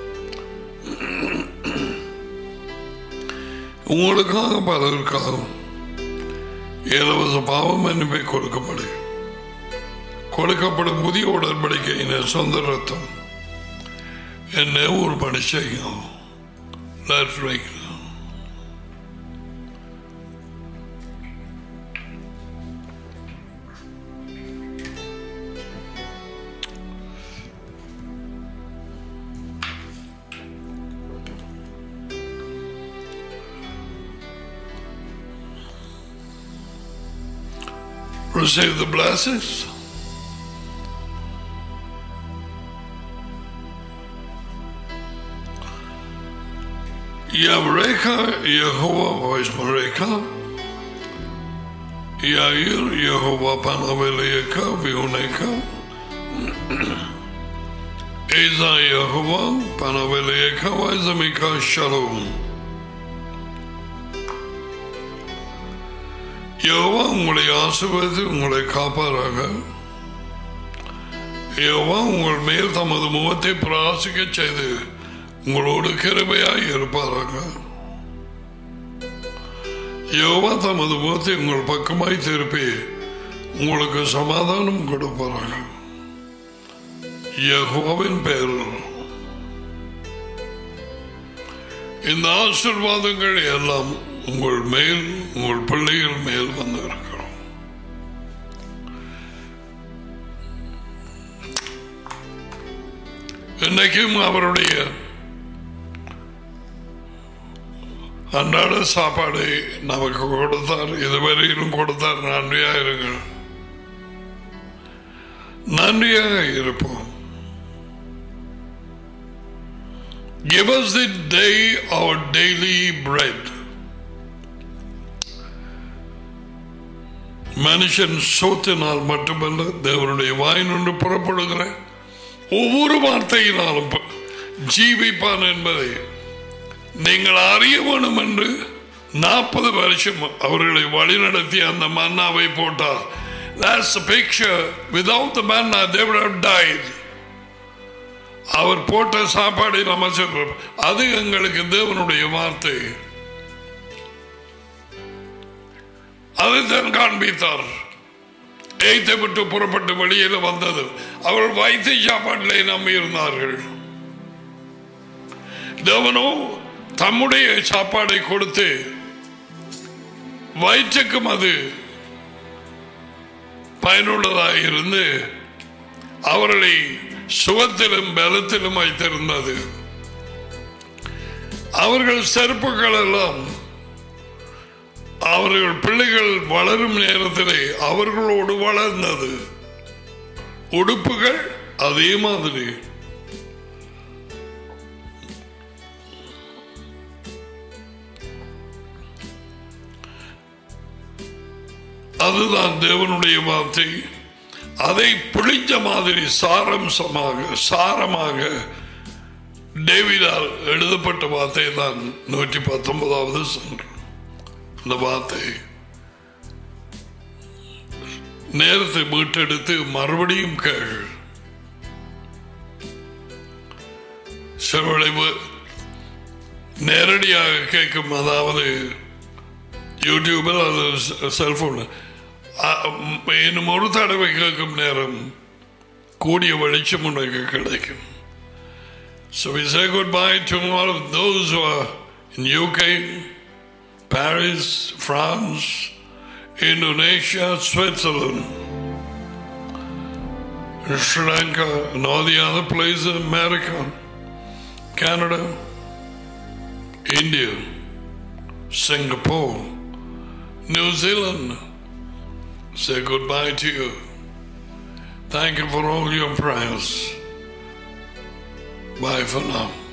உங்களுக்காக பலருக்காகவும் இலவச பாவம் மன்னிப்பை கொடுக்கப்படும் கொடுக்கப்படும் புதிய உடன்படிக்கையின் சொந்த ரத்தம் என்ன ஒரு பணி செய்யும் Let's break it down. receive the blessings. Yavreka, Yehovah, voice Mareka. Yair, Yehovah, Panaveleka, Viuneka. Eza, Yehovah, Panaveleka, Vaizamika, Shalom. யோவா உங்களை ஆசிர்வதித்து உங்களை காப்பாராக யோவா உங்கள் மேல் தமது முகத்தை பிராசிக்க செய்து உங்களோடு கிருபையாய் இருப்பாராக யோவா தமது முகத்தை உங்கள் பக்கமாய் திருப்பி உங்களுக்கு சமாதானம் கொடுப்பாராக யகோவின் பெயரில் இந்த ஆசிர்வாதங்கள் எல்லாம் உங்கள் மேல் உங்கள் பிள்ளைகள் மேல் வந்து இருக்கிறோம் இன்னைக்கும் அவருடைய அன்றாட சாப்பாடை நமக்கு கொடுத்தார் இதுவரையிலும் கொடுத்தார் நன்றியாக இருங்கள் நன்றியாக இருப்போம் Give us the day our daily bread. மனுஷன் சோத்தினால் மட்டுமல்ல தேவனுடைய வாயினொன்று புறப்படுகிற ஒவ்வொரு வார்த்தையினாலும் ப- ஜீவிப்பான் என்பதை நீங்கள் அறிய வேணும் என்று நாற்பது வருஷம் அவர்களை வழிநடத்தி அந்த மன்னாவை போட்டார் That's the picture. Without the manna, they would have died. அவர் போட்ட சாப்பாடை நம்ம சொல்றோம் அது எங்களுக்கு தேவனுடைய வார்த்தை அதைத்தான் காண்பித்தார் எய்த்தை விட்டு புறப்பட்டு வெளியில் வந்தது அவர்கள் வைத்திய சாப்பாட்டிலே நம்பி இருந்தார்கள் தேவனோ தம்முடைய சாப்பாடை கொடுத்து வயிற்றுக்கும் அது பயனுள்ளதாக இருந்து அவர்களை சுகத்திலும் பலத்திலும் வைத்திருந்தது அவர்கள் செருப்புகள் எல்லாம் அவர்கள் பிள்ளைகள் வளரும் நேரத்திலே அவர்களோடு வளர்ந்தது உடுப்புகள் அதே மாதிரி அதுதான் தேவனுடைய வார்த்தை அதை பிடிச்ச மாதிரி சாரம்சமாக சாரமாக டேவிடால் எழுதப்பட்ட வார்த்தை தான் நூற்றி பத்தொன்பதாவது சென்று இந்த வார்த்தை நேரத்தை மீட்டெடுத்து மறுபடியும் கேள் சிறுவிளைவு நேரடியாக கேட்கும் அதாவது யூடியூபில் அது செல்போன் இன்னும் ஒரு தடவை கேட்கும் நேரம் கூடிய வெளிச்சம் உனக்கு கிடைக்கும் So we say goodbye to all of those who are in UK, Paris, France, Indonesia, Switzerland, Sri Lanka, and all the other places, America, Canada, India, Singapore, New Zealand. Say goodbye to you. Thank you for all your prayers. Bye for now.